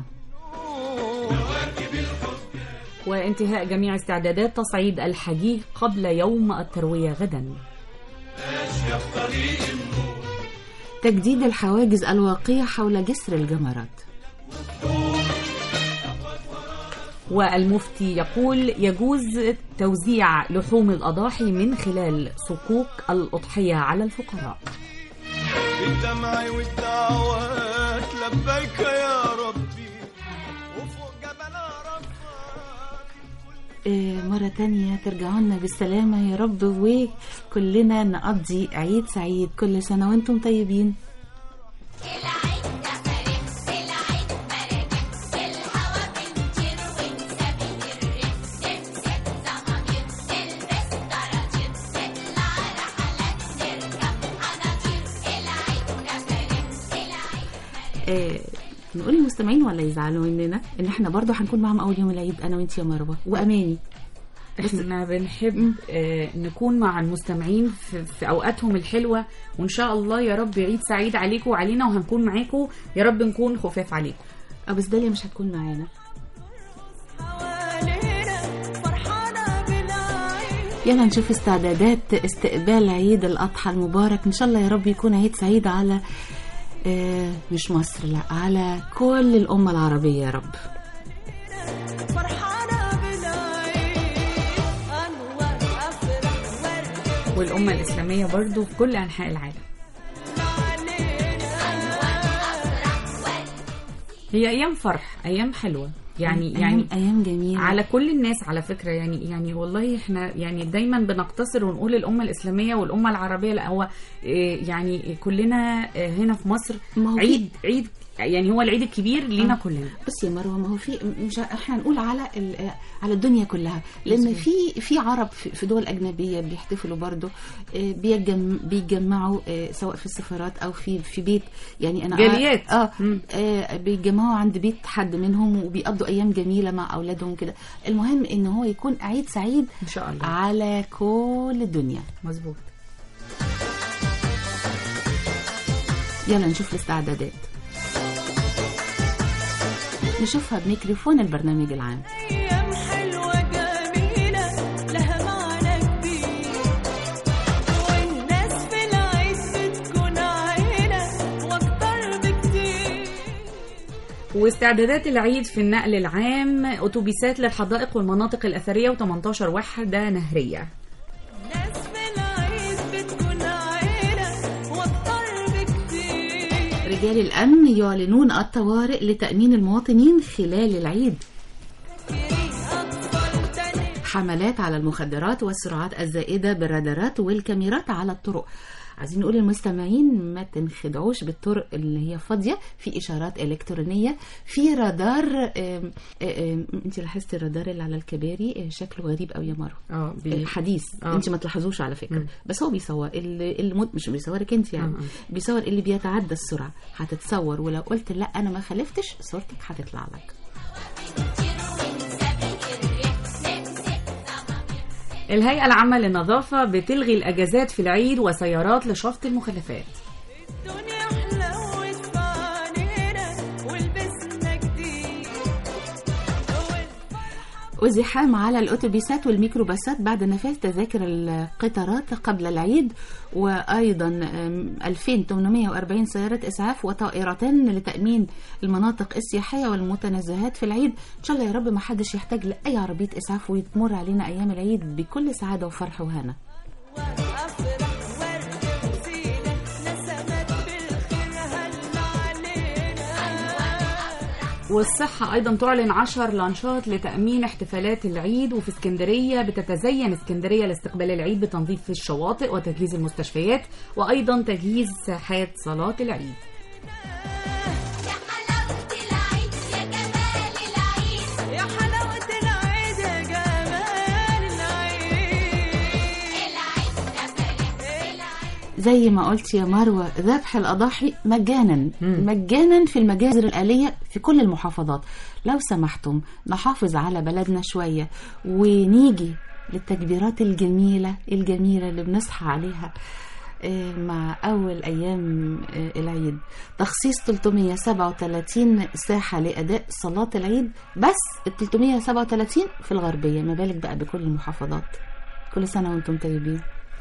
وانتهاء جميع استعدادات تصعيد الحجيج قبل يوم التروية غدا ماشية في طريق النور تجديد الحواجز الواقية حول جسر الجمرات والمفتي يقول يجوز توزيع لحوم الأضاحي من خلال صكوك الأضحية على الفقراء بالدمع والدعوات لبيك يا ربي وفوق جبل عرفات آه، مرة تانية ترجعونا بالسلامة يا رب وكلنا نقضي عيد سعيد كل سنة وانتم طيبين آه، نقول للمستمعين ولا يزعلوا مننا ان احنا برضو هنكون معاهم اول يوم العيد انا وانت يا مروه واماني احنا بنحب آه، نكون مع المستمعين في, في اوقاتهم الحلوه وان شاء الله يا رب عيد سعيد عليكم وعلينا وهنكون معاكم يا رب نكون خفاف عليكم اه بس داليا مش هتكون معانا يلا نشوف استعدادات استقبال عيد الأضحى المبارك إن شاء الله يا رب يكون عيد سعيد على آه، مش مصر لا على كل الأمة العربية يا رب والامه الاسلاميه برضو في كل انحاء العالم هي ايام فرح ايام حلوه يعني أيام- يعني أيام جميلة على كل الناس على فكره يعني يعني والله احنا يعني دايما بنقتصر ونقول الامه الاسلاميه والامه العربيه لا هو إيه، يعني كلنا آه، هنا في مصر ما هو في- عيد عيد يعني هو العيد الكبير لينا كلنا بصي يا مروه ما هو في مش احنا هنقول على ال- على الدنيا كلها لان في في عرب في في دول اجنبيه بيحتفلوا برضو آه، بيجم بيتجمعوا آه، سواء في السفارات او في في بيت يعني انا جاليات. اه, آه بيتجمعوا عند بيت حد منهم وبيقضوا ايام جميله مع اولادهم كده المهم ان هو يكون عيد سعيد ان شاء الله على كل الدنيا مظبوط يلا نشوف الاستعدادات نشوفها بميكروفون البرنامج العام أيام حلوة جميلة لها معنى كبير والناس في العيد بتكون عيلة وأكتر بكتير واستعدادات العيد في النقل العام اتوبيسات للحدائق والمناطق الاثريه و18 وحده نهريه الناس في العيد بتكون عيلة وأكتر بكتير رجال الأمن يعلنون الطوارئ لتأمين المواطنين خلال العيد حملات على المخدرات والسرعات الزائدة بالرادارات والكاميرات على الطرق عايزين نقول للمستمعين ما تنخدعوش بالطرق اللي هي فاضية في إشارات إلكترونية في رادار آم، آم، انت لاحظتي الرادار اللي على الكباري آه، شكله غريب قوي يا مروه اه بي- حديث آه. انت ما تلاحظوش على فكره بس هو بيصور اللي, اللي مد... مش بيصورك انت يعني آه، بيصور اللي بيتعدى السرعه هتتصور ولو قلت لا انا ما خالفتش صورتك هتطلع لك الهيئة العامة للنظافة بتلغي الأجازات في العيد وسيارات لشفط المخلفات حلوت في عينينا ولبسنا جديد وزحام على الأتوبيسات والميكروباصات بعد نفاذ تذاكر القطارات قبل العيد وأيضا أم، 2840 سيارة إسعاف وطائرتان لتأمين المناطق السياحية والمتنزهات في العيد إن شاء الله يا رب ما حدش يحتاج لأي عربية إسعاف ويتمر علينا أيام العيد بكل سعادة وفرح وهنا نسمت بالخير هل علينا والصحة أيضا تعلن عشر لانشات لتأمين احتفالات العيد وفي اسكندرية بتتزين اسكندرية لاستقبال العيد بتنظيف الشواطئ وتجهيز المستشفيات وأيضا تجهيز ساحات صلاة العيد يا حلاوة العيد يا جمال العيد زي ما قلت يا مروة ذبح الأضاحي مجانا مجانا في المجازر الآلية في كل المحافظات لو سمحتم نحافظ على بلدنا شوية ونيجي للتكبيرات الجميلة الجميلة اللي بنصحى عليها آه، مع أول أيام آه، العيد تخصيص 337 ساحة لأداء صلاة العيد بس ال 337 في الغربية ما بالك بقى بكل المحافظات كل سنة وانتم طيبين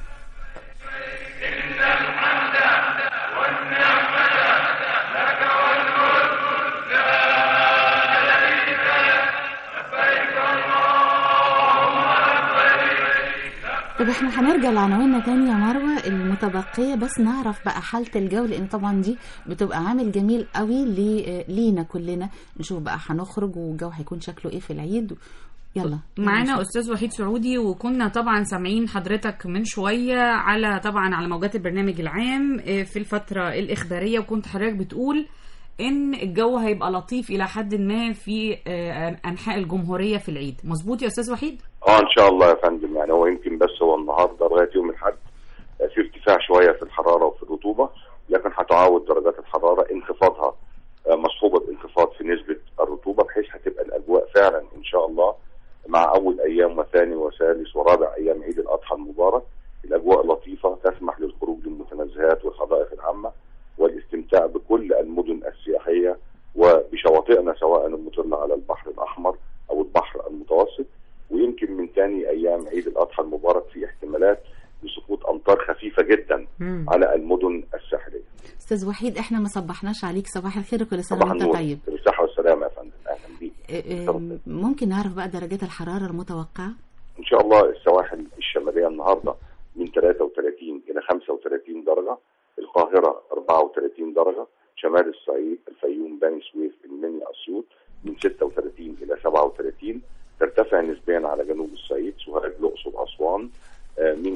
طب احنا هنرجع لعناويننا تاني يا مروة المتبقية بس نعرف بقى حالة الجو لأن طبعا دي بتبقى عامل جميل قوي لي- لينا كلنا نشوف بقى هنخرج والجو هيكون شكله ايه في العيد يلا معانا استاذ وحيد سعودي وكنا طبعا سامعين حضرتك من شويه على طبعا على موجات البرنامج العام آه، في الفتره الاخباريه وكنت حضرتك بتقول ان الجو هيبقى لطيف الى حد ما في آه، انحاء الجمهوريه في العيد مظبوط يا استاذ وحيد اه ان شاء الله يا فندم يعني هو يمكن بس هو النهارده لغايه يوم الاحد في ارتفاع شويه في الحراره وفي الرطوبه لكن هتعاود درجات الحراره انخفاضها آه، مصحوبه بانخفاض في نسبه الرطوبه بحيث هتبقى الاجواء فعلا ان شاء الله مع اول ايام وثاني وثالث ورابع ايام عيد الاضحى المبارك الاجواء لطيفه تسمح للخروج للمتنزهات والحدائق العامه والاستمتاع بكل المدن السياحيه وبشواطئنا سواء المطله على البحر الاحمر او البحر المتوسط ويمكن من ثاني ايام عيد الاضحى المبارك في احتمالات لسقوط امطار خفيفه جدا مم. على المدن الساحليه. استاذ وحيد احنا ما صبحناش عليك صباح الخير وكل سنة صباح وانت النور طيب بالصحه والسلامه يا فندم اهلا بيك. اه، اه، ممكن نعرف بقى درجات الحرارة المتوقعة ان شاء الله السواحل الشماليه النهارده من 33 الى 35 درجه، القاهره 34 درجه، شمال الصعيد الفيوم بني سويف المنيا اسيوط من 36 الى 37 ترتفع نسبيا على جنوب الصعيد سوهاج الاقصر اسوان آه، من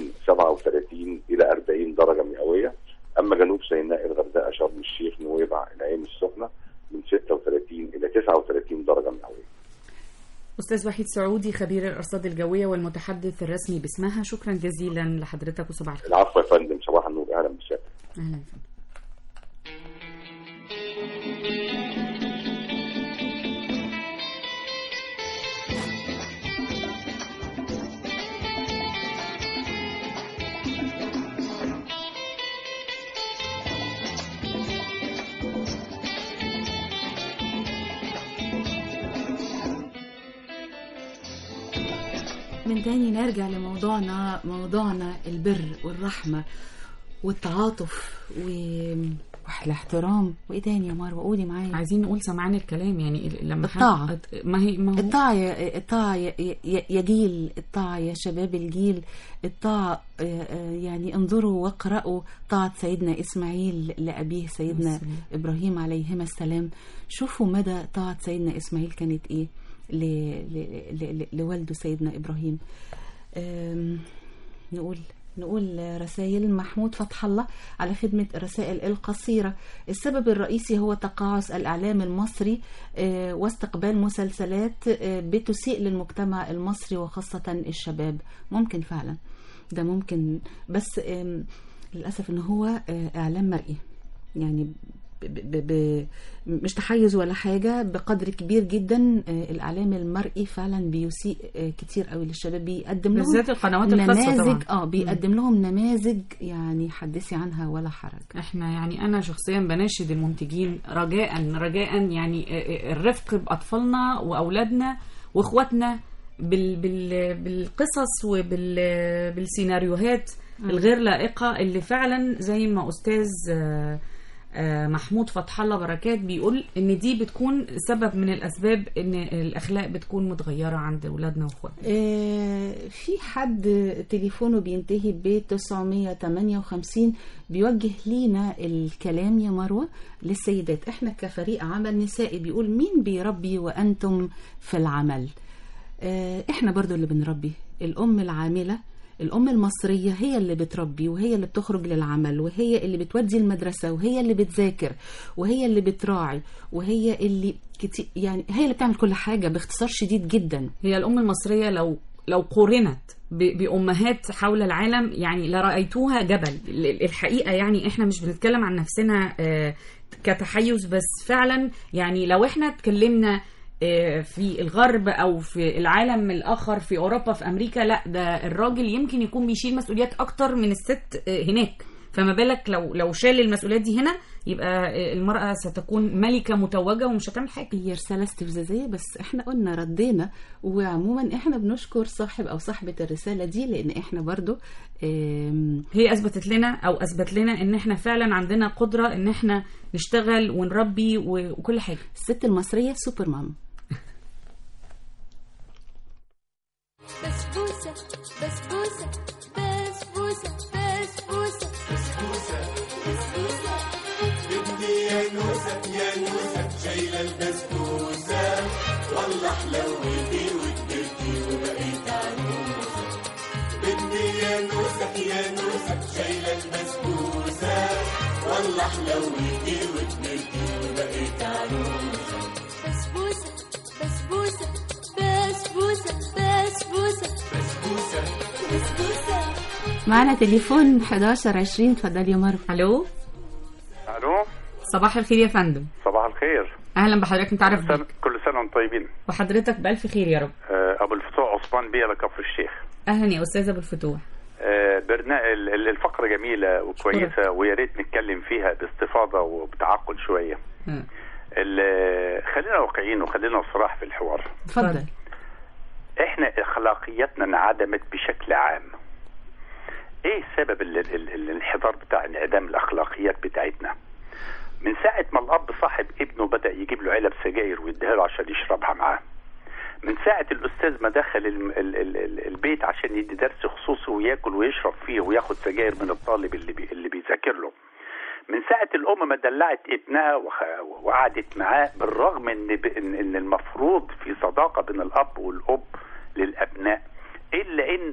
37 الى 40 درجه مئويه اما جنوب سيناء الغردقه شرم الشيخ نويبع العين السخنه من 36 الى 39 درجه مئويه استاذ وحيد سعودي خبير الارصاد الجويه والمتحدث الرسمي باسمها شكرا جزيلا لحضرتك وصباح الخير العفو يا فندم صباح النور اهلا بسيادتك اهلا من تاني نرجع لموضوعنا موضوعنا البر والرحمة والتعاطف و... والاحترام وايه تاني يا مروه قولي معايا عايزين نقول سمعان الكلام يعني لما حد- الطاعة ما هي ما هو الطاعة يا الطاعة يا, يا, يا جيل الطاعة يا شباب الجيل الطاعة آه، آه، يعني انظروا واقرأوا طاعة سيدنا إسماعيل لأبيه سيدنا السلام. إبراهيم عليهما السلام شوفوا مدى طاعة سيدنا إسماعيل كانت إيه ل... ل... ل... ل... لوالده سيدنا إبراهيم آم، نقول نقول رسائل محمود فتح الله على خدمة الرسائل القصيرة السبب الرئيسي هو تقاعس الإعلام المصري آه، واستقبال مسلسلات آه، بتسيء للمجتمع المصري وخاصة الشباب ممكن فعلا ده ممكن بس آم، للأسف إن هو آه، إعلام مرئي يعني ب ب ب مش تحيز ولا حاجة بقدر كبير جدا آه، الإعلام المرئي فعلا بيسيء آه، كتير قوي للشباب بيقدم لهم بالذات القنوات الخاصة نماذج طبعاً. اه بيقدم لهم نماذج يعني حدثي عنها ولا حرج احنا يعني انا شخصيا بناشد المنتجين رجاء رجاء يعني الرفق باطفالنا واولادنا واخواتنا بال بال بالقصص وبال بالسيناريوهات مم. الغير لائقه اللي فعلا زي ما استاذ آه، آه، محمود فتح الله بركات بيقول ان دي بتكون سبب من الاسباب ان الاخلاق بتكون متغيره عند اولادنا واخواتنا آه، في حد تليفونه بينتهي ب 958 بيوجه لينا الكلام يا مروة للسيدات احنا كفريق عمل نسائي بيقول مين بيربي وانتم في العمل آه، احنا برضو اللي بنربي الام العاملة الأم المصرية هي اللي بتربي وهي اللي بتخرج للعمل وهي اللي بتودي المدرسة وهي اللي بتذاكر وهي اللي بتراعي وهي اللي كتير يعني هي اللي بتعمل كل حاجة باختصار شديد جدا هي الأم المصرية لو لو قورنت ب- بأمهات حول العالم يعني لرأيتوها جبل ال- الحقيقة يعني احنا مش بنتكلم عن نفسنا آه، كتحيز بس فعلا يعني لو احنا اتكلمنا آه، في الغرب او في العالم الاخر في اوروبا في امريكا لا ده الراجل يمكن يكون بيشيل مسؤوليات اكتر من الست آه، هناك فما بالك لو لو شال المسؤوليات دي هنا يبقى آه، المرأة ستكون ملكة متوجة ومش هتعمل حاجة هي رسالة استفزازية بس احنا قلنا ردينا وعموما احنا بنشكر صاحب او صاحبة الرسالة دي لان احنا برضو آم، هي اثبتت لنا او اثبت لنا ان احنا فعلا عندنا قدره ان احنا نشتغل ونربي و- وكل حاجه الست المصرية سوبر مام بسبوسة بسبوسة بسبوسة بسبوسة بسبوسة بسبوسة بدي يا نوسة يا نوسة شايلة البسبوسة والله حلوتي وكبرتي وبقيت عروسة بدي يا نوسة يا نوسة شايلة البسبوسة والله حلوتي وكبرتي وبقيت عروسة بسبوسة بسبوسة بسبوسة بسبوسة بسبوسة بسبوسة معنا تليفون 11 20 اتفضلي يا مروة الو الو صباح الخير يا فندم صباح الخير اهلا بحضرتك نتعرف سنة بيك كل سنه وانتم طيبين وحضرتك بالف خير يا رب آه، ابو الفتوح عثمان بيه لكفر الشيخ اهلا يا استاذ ابو الفتوح آه، برنا... ال- ال- الفقره جميله وكويسه ويا ريت نتكلم فيها باستفاضه وبتعقل شويه مم. ال- خلينا واقعيين وخلينا صراح في الحوار اتفضل احنا اخلاقياتنا انعدمت بشكل عام ايه سبب ال- ال- ال- الانحدار بتاع انعدام الاخلاقيات بتاعتنا من ساعة ما الأب صاحب ابنه بدأ يجيب له علب سجاير ويديها له عشان يشربها معاه من ساعة الأستاذ ما دخل الم- ال- ال- ال- البيت عشان يدي درس خصوصي وياكل ويشرب فيه وياخد سجاير من الطالب اللي بي اللي بيذاكر له من ساعة الأم ما دلعت ابنها وخ- وقعدت معاه بالرغم إن ب- إن إن المفروض في صداقة بين الأب والأب للأبناء إلا إن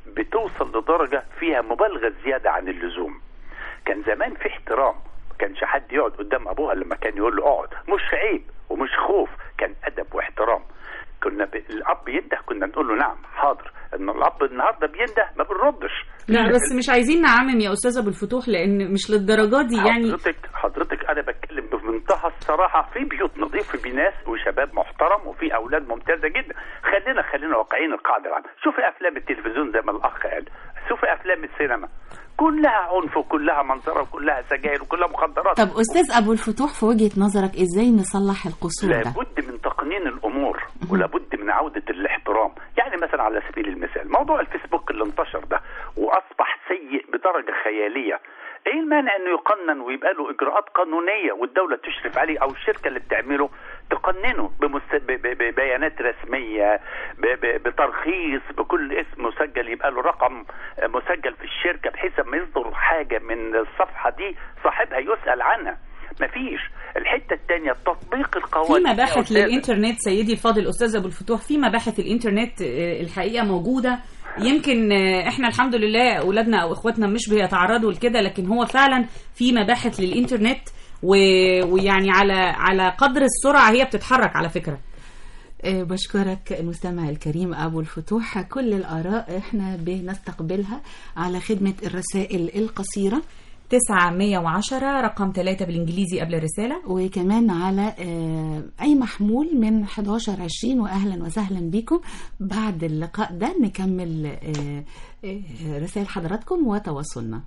بتوصل لدرجة فيها مبالغة زيادة عن اللزوم كان زمان في احترام ما كانش حد يقعد قدام ابوها لما كان يقول له اقعد مش عيب ومش خوف كان ادب واحترام كنا ب... الاب ينده كنا نقول له نعم حاضر ان الاب النهارده بينده ما بنردش لا بس مش عايزين نعمم يا استاذ ابو الفتوح لان مش للدرجه دي يعني حضرتك حضرتك انا بتكلم بمنتهى الصراحه في بيوت نظيفه في ناس وشباب محترم وفي اولاد ممتازه جدا خلينا خلينا واقعيين القاعده العامه شوفي افلام التلفزيون زي ما الاخ قال شوفي افلام السينما كلها عنف وكلها منظره وكلها سجاير وكلها مخدرات طب استاذ ابو الفتوح في وجهة نظرك ازاي نصلح القصور ده لابد من تقنين الامور ولابد من عوده الاحترام يعني مثلا على سبيل المثال موضوع الفيسبوك اللي انتشر ده واصبح سيء بدرجه خياليه ايه المانع انه يقنن ويبقى له اجراءات قانونيه والدوله تشرف عليه او الشركه اللي بتعمله تقننه بمس... ب... ب... ببيانات رسميه ب... ب... بترخيص بكل اسم مسجل يبقى له رقم مسجل في الشركه بحيث لما يصدر حاجه من الصفحه دي صاحبها يسال عنها مفيش الحته الثانيه تطبيق في القوانين يا مباحث أستاذة. للانترنت سيدي الفاضل استاذ ابو الفتوح في مباحث الانترنت آه، الحقيقه موجوده يمكن آه، احنا الحمد لله اولادنا او اخواتنا مش بيتعرضوا لكده لكن هو فعلا في مباحث للانترنت و... ويعني على على قدر السرعه هي بتتحرك على فكره آه، بشكرك المستمع الكريم أبو الفتوح كل الآراء إحنا بنستقبلها على خدمة الرسائل القصيرة 910 رقم 3 بالإنجليزي قبل الرسالة وكمان على آه، أي محمول من 11 20 وأهلا وسهلا بكم بعد اللقاء ده نكمل آه، آه، رسائل حضراتكم وتواصلنا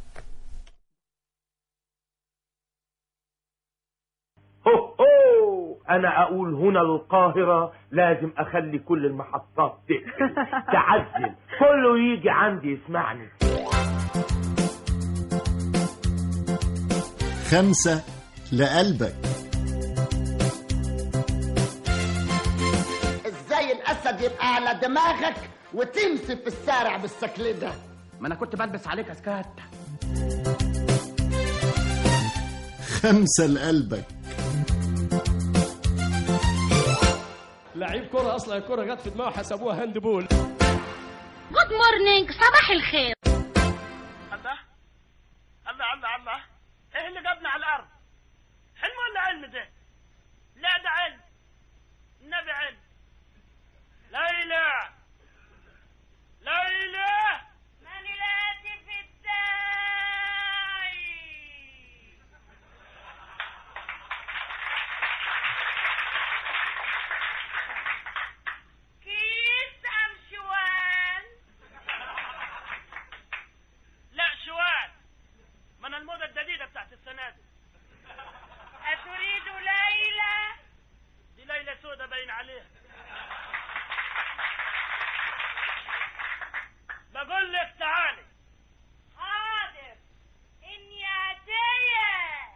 هو هو انا اقول هنا القاهرة لازم اخلي كل المحطات تقفل تعزل كله يجي عندي يسمعني خمسة لقلبك ازاي الاسد يبقى على دماغك وتمشي في الشارع بالشكل ده ما انا كنت بلبس عليك اسكات خمسة لقلبك لعيب كرة اصلا الكرة جت في دماغه حسبوها هاند بول جود مورنينج صباح الخير الله الله الله الله ايه اللي جابنا على الارض حلم ولا علم ده لا ده علم النبي علم ليلى ليلى من الهاتف الداعي كيس ام شوال لا شوال من الموضة الجديدة بتاعت السنة دي اتريد ليلى دي ليلى سودة باين عليها بقول لك تعالي حاضر اني اتيه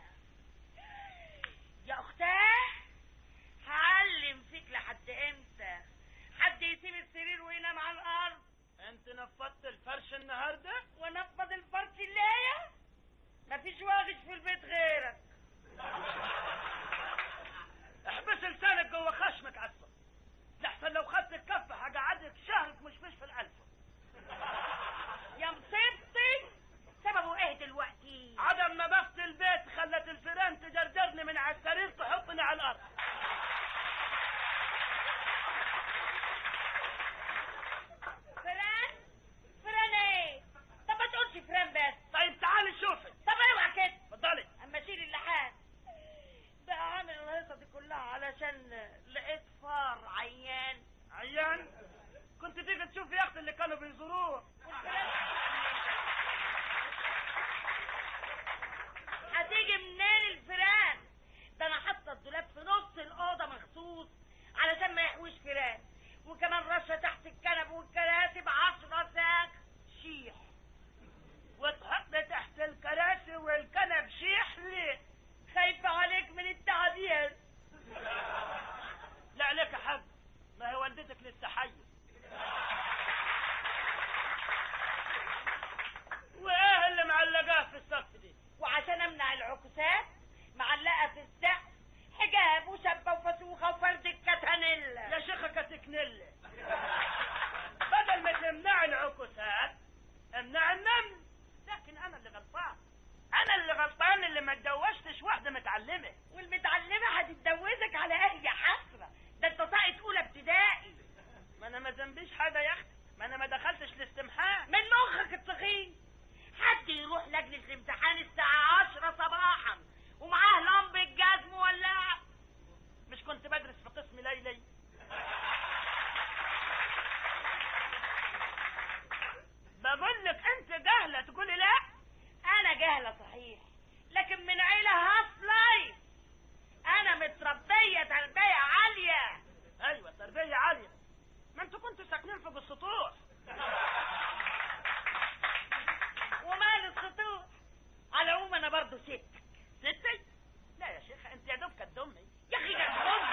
يا اختاه هعلم فيك لحد امتى حد يسيب السرير وينام على الارض انت نفضت الفرش النهارده ونفض الفرش الليله مفيش واغش في البيت غيرك احبس لسانك جوه خشمك عصا لحسن لو خدت الكفة هقعدك شهر مش مش في الألف يا مصيبتي سببه ايه دلوقتي عدم نظافة البيت خلت الفيران تجرجرني من على السرير تحطني على الأرض فران فران ايه طب ما تقولش فران بس طيب تعالي شوفي طب اوعى كده اتفضلي اما شيل اللحام ده عامل الهيصه دي كلها علشان لقيت فار عيان عيان كنت تيجي تشوف يا اختي اللي كانوا بيزوروه هتيجي منين الفيران ده انا حاطه الدولاب في نص الاوضه مخصوص علشان ما يحويش فيران وكمان رشه تحت الكنب والكراسي بعشرة ساق شيح وتحط تحت الكراسي والكنب شيح ليه خايفه عليك من التعديل لا عليك يا حاج ما هي والدتك لسه حيه وايه اللي معلقاه في السقف دي وعشان امنع العكوسات معلقه في السقف حجاب وشبه وفسوخه وفرد الكتانيلا يا شيخة كتكنيلا بدل ما تمنع العكوسات امنع النمل لكن انا اللي غلطان انا اللي غلطان اللي ما اتجوزتش واحده متعلمه والمتعلمه هتتجوزك على اي حسره ده انت ساقط اولى ابتدائي ما انا ما ذنبيش حاجه يا اختي ما انا ما دخلتش الاستمحان من مخك التخين حد يروح لجنه الامتحان الساعه 10 صباحا ومعاه لمبه جاز مولعه مش كنت بدرس في قسم ليلي بقول لك انت جاهله تقولي لا انا جاهله صحيح لكن من عيله هاصلي انا متربيه تربيه عاليه ايوه تربيه عاليه ما انتوا كنتوا ساكنين فوق السطوح ومال السطوح على العموم انا برضه ست ستي لا يا شيخه انت يا دوب كدمي يا اخي كدهم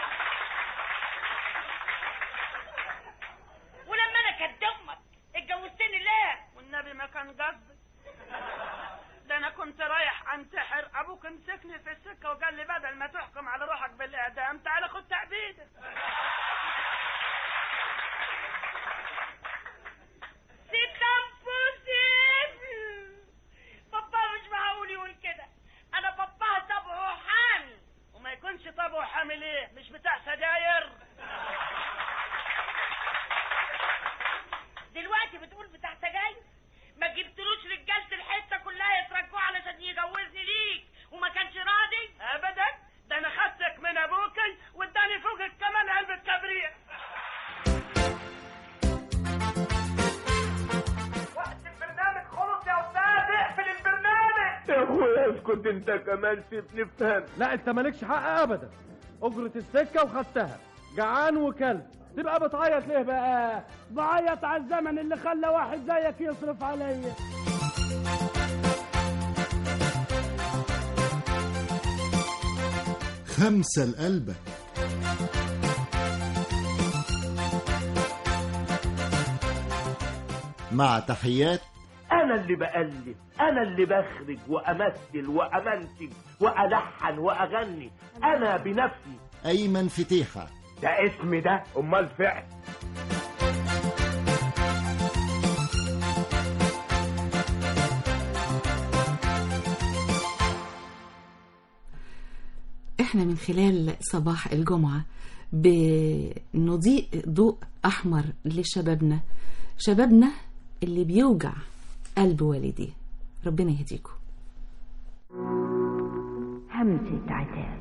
ولما انا كدمك اتجوزتني ليه والنبي ما كان قصدي ده انا كنت رايح انتحر ابوك مسكني في السكه وقال لي بدل ما تحكم على روحك بالاعدام تعال خد تعبيدك ست انفسي بابا مش معقول يقول كده انا باباها طبعه حامي وما يكونش طبعه حامل ايه مش بتاع سجاير دلوقتي بتقول بتاع سجاير ما جبتلوش رجاله الحته كلها يترجعوا اسكت انت كمان سيبني افهم لا انت مالكش حق ابدا اجرة السكة وخدتها جعان وكلب تبقى بتعيط ليه بقى بعيط على الزمن اللي خلى واحد زيك يصرف عليا خمسة لقلبك مع تحيات انا اللي بألف انا اللي بخرج وامثل وامنتج والحن واغني انا بنفسي أيمن فتيحة ده اسم ده امال فعل احنا من خلال صباح الجمعة بنضيء ضوء أحمر لشبابنا شبابنا اللي بيوجع قلب والديه ربنا يهديكم همسة عتاب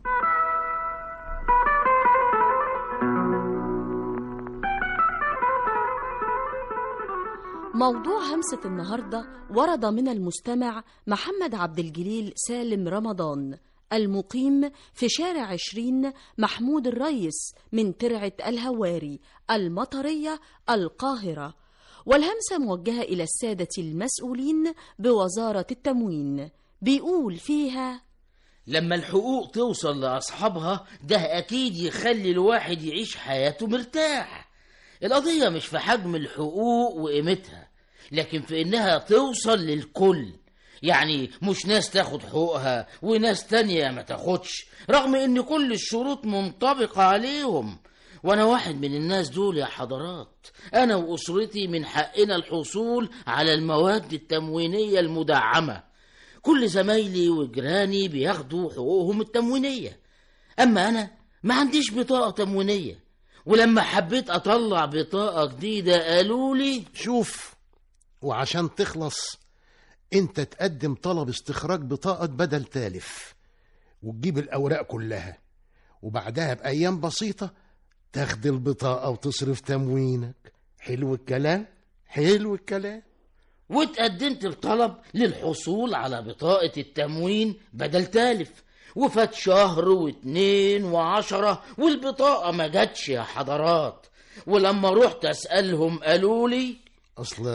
موضوع همسة النهاردة ورد من المستمع محمد عبد الجليل سالم رمضان المقيم في شارع عشرين محمود الريس من ترعة الهواري المطرية القاهرة والهمسة موجهة إلى السادة المسؤولين بوزارة التموين بيقول فيها لما الحقوق توصل لأصحابها ده أكيد يخلي الواحد يعيش حياته مرتاح القضية مش في حجم الحقوق وقيمتها لكن في إنها توصل للكل يعني مش ناس تاخد حقوقها وناس تانية ما تاخدش رغم إن كل الشروط منطبقة عليهم وأنا واحد من الناس دول يا حضرات أنا وأسرتي من حقنا الحصول على المواد التموينية المدعمة كل زمايلي وجيراني بياخدوا حقوقهم التموينية أما أنا ما عنديش بطاقة تموينية ولما حبيت أطلع بطاقة جديدة قالوا لي شوف وعشان تخلص انت تقدم طلب استخراج بطاقة بدل تالف وتجيب الأوراق كلها وبعدها بأيام بسيطة تاخد البطاقة وتصرف تموينك حلو الكلام حلو الكلام واتقدمت بطلب للحصول على بطاقة التموين بدل تالف وفات شهر واتنين وعشرة والبطاقة ما جاتش يا حضرات ولما رحت أسألهم قالوا لي أصل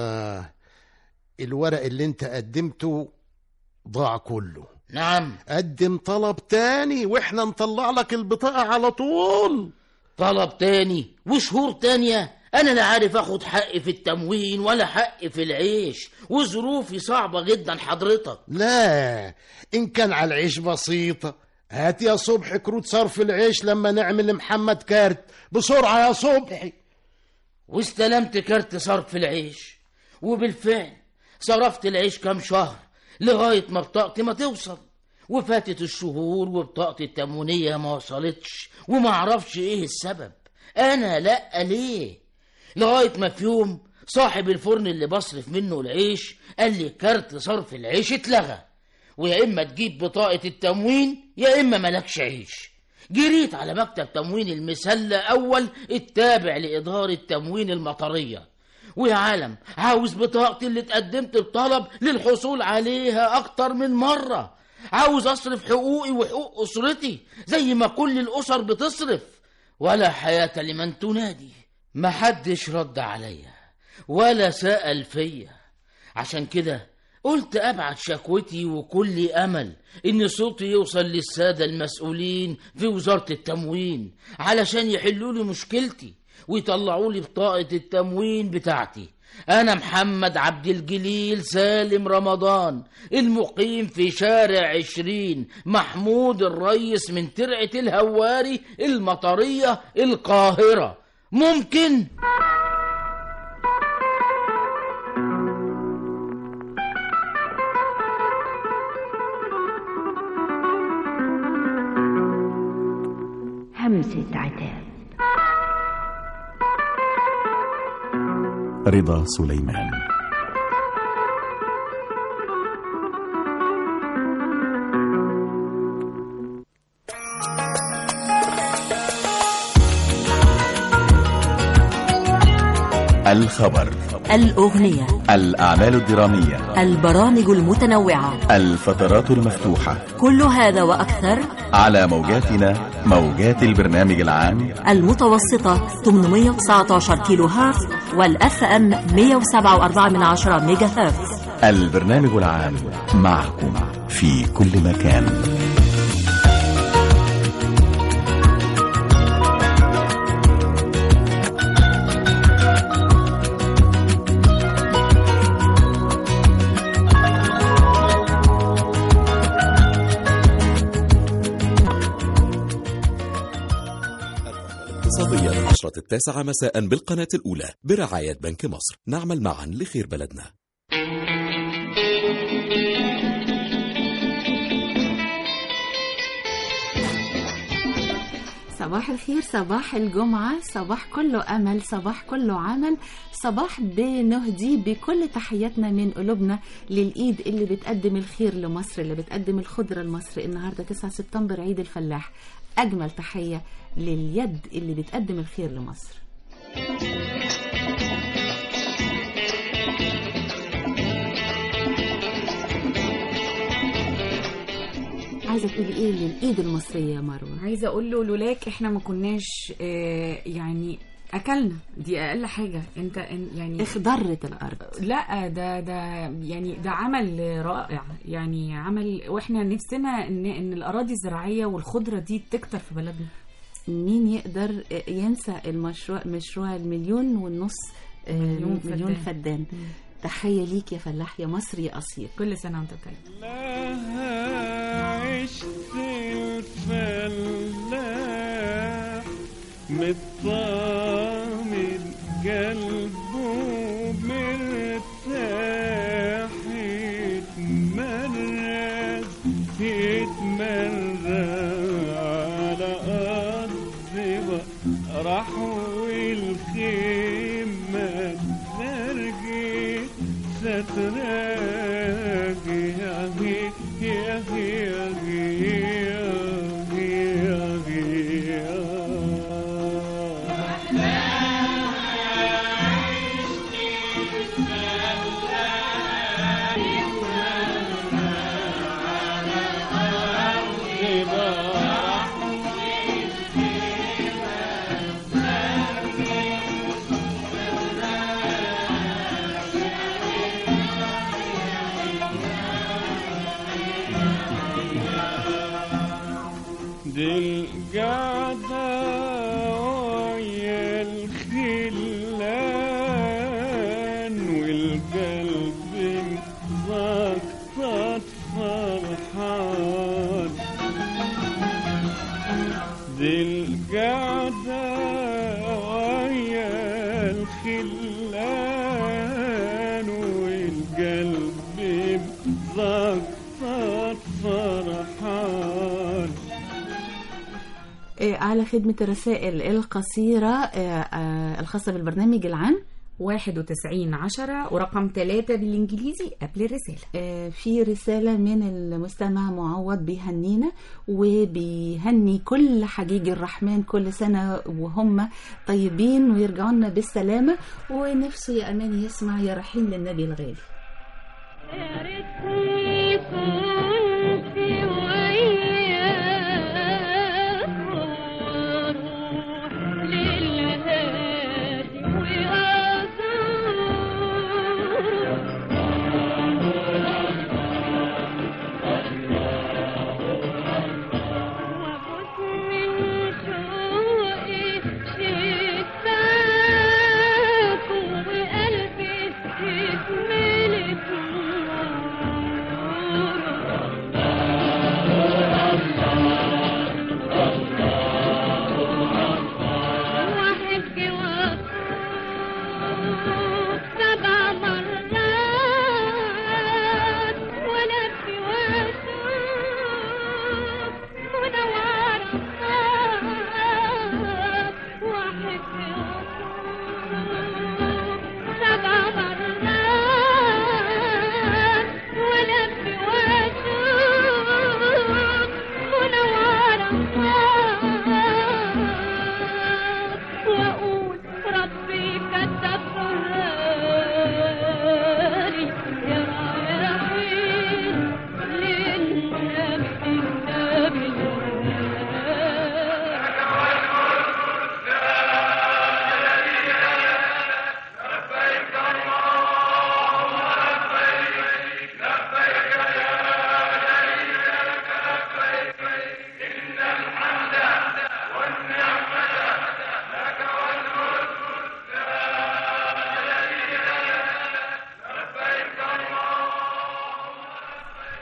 الورق اللي انت قدمته ضاع كله نعم قدم طلب تاني واحنا نطلع لك البطاقة على طول طلب تاني وشهور تانية أنا لا عارف أخد حقي في التموين ولا حقي في العيش وظروفي صعبة جدا حضرتك لا إن كان على العيش بسيطة هات يا صبح كروت صرف العيش لما نعمل لمحمد كارت بسرعة يا صبحي واستلمت كارت صرف العيش وبالفعل صرفت العيش كام شهر لغاية ما بطاقتي ما توصل وفاتت الشهور وبطاقتي التموينية ما وصلتش وما اعرفش ايه السبب انا لا ليه لغاية ما في يوم صاحب الفرن اللي بصرف منه العيش قال لي كارت صرف العيش اتلغى ويا اما تجيب بطاقة التموين يا اما ملكش عيش جريت على مكتب تموين المسلة اول التابع لادارة تموين المطرية ويا عالم عاوز بطاقتي اللي اتقدمت بطلب للحصول عليها اكتر من مرة عاوز اصرف حقوقي وحقوق اسرتي زي ما كل الاسر بتصرف ولا حياة لمن تنادي محدش رد عليا ولا سأل فيا عشان كده قلت ابعت شكوتي وكل امل ان صوتي يوصل للسادة المسؤولين في وزارة التموين علشان يحلوا لي مشكلتي ويطلعوا لي بطاقة التموين بتاعتي أنا محمد عبد الجليل سالم رمضان المقيم في شارع عشرين محمود الريس من ترعة الهواري المطرية القاهرة ممكن؟ همسة عتاب رضا سليمان الخبر الأغنية الأعمال الدرامية البرامج المتنوعة الفترات المفتوحة كل هذا وأكثر على موجاتنا موجات البرنامج العام المتوسطة 819 كيلو هرتز والأف أم 107.4 من عشرة ميجا هرتز البرنامج العام معكم في كل مكان اقتصادية العشرة التاسعة مساء بالقناة الأولى برعاية بنك مصر نعمل معا لخير بلدنا صباح الخير صباح الجمعة صباح كله أمل صباح كله عمل صباح بنهدي بكل تحياتنا من قلوبنا للإيد اللي بتقدم الخير لمصر اللي بتقدم الخضرة لمصر النهاردة 9 سبتمبر عيد الفلاح أجمل تحية لليد اللي بتقدم الخير لمصر عايزة تقولي إيه للإيد المصرية يا مروة عايزه اقول له لولاك احنا ما كناش آه، يعني اكلنا دي اقل حاجه انت إن- يعني اخضرت الأرض لا ده ده يعني ده عمل رائع يعني عمل واحنا نفسنا ان ان الاراضي الزراعيه والخضره دي تكتر في بلدنا مين يقدر ينسى المشروع مشروع المليون والنص آه، مليون مليون فدان. فدان تحية ليك يا فلاح يا مصري أصيل كل سنه وانت طيب عشت الفلاح مطمن قلبه مرتاح يتمرد يتمرد على أرض راح والخيمة ترقي ستراقي يا أخي يا أخي يا أخي يا أخي يا دي القعدة ويا الخلان والقلب مزقطط فرحان دي القعدة ويا الخلان والقلب مزقطط فرحان آه، على خدمة الرسائل القصيرة آه، آه، الخاصة بالبرنامج العام 91 10 ورقم 3 بالانجليزي قبل الرساله آه، في رسالة من المستمع معوض بيهنينا وبيهني كل حجيج الرحمن كل سنة وهم طيبين ويرجعوا لنا بالسلامة ونفسه يا أمان يسمع يا رحيم للنبي الغالي وقلبي يتملك نور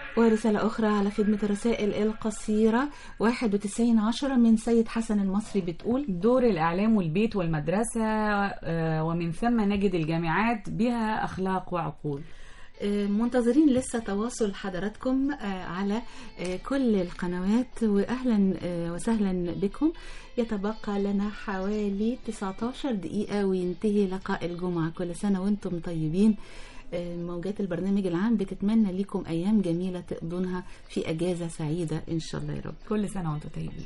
ورسالة أخرى على خدمة الرسائل القصيرة 91 عشرة من سيد حسن المصري بتقول دور الإعلام والبيت والمدرسة آه، ومن ثم نجد الجامعات بها أخلاق وعقول آه، منتظرين لسه تواصل حضراتكم آه، على آه، كل القنوات واهلا آه، وسهلا بكم يتبقى لنا حوالي 19 دقيقة وينتهي لقاء الجمعة كل سنة وانتم طيبين آه، موجات البرنامج العام بتتمنى لكم أيام جميلة تقضونها في أجازة سعيدة إن شاء الله يا رب كل سنة وانتم طيبين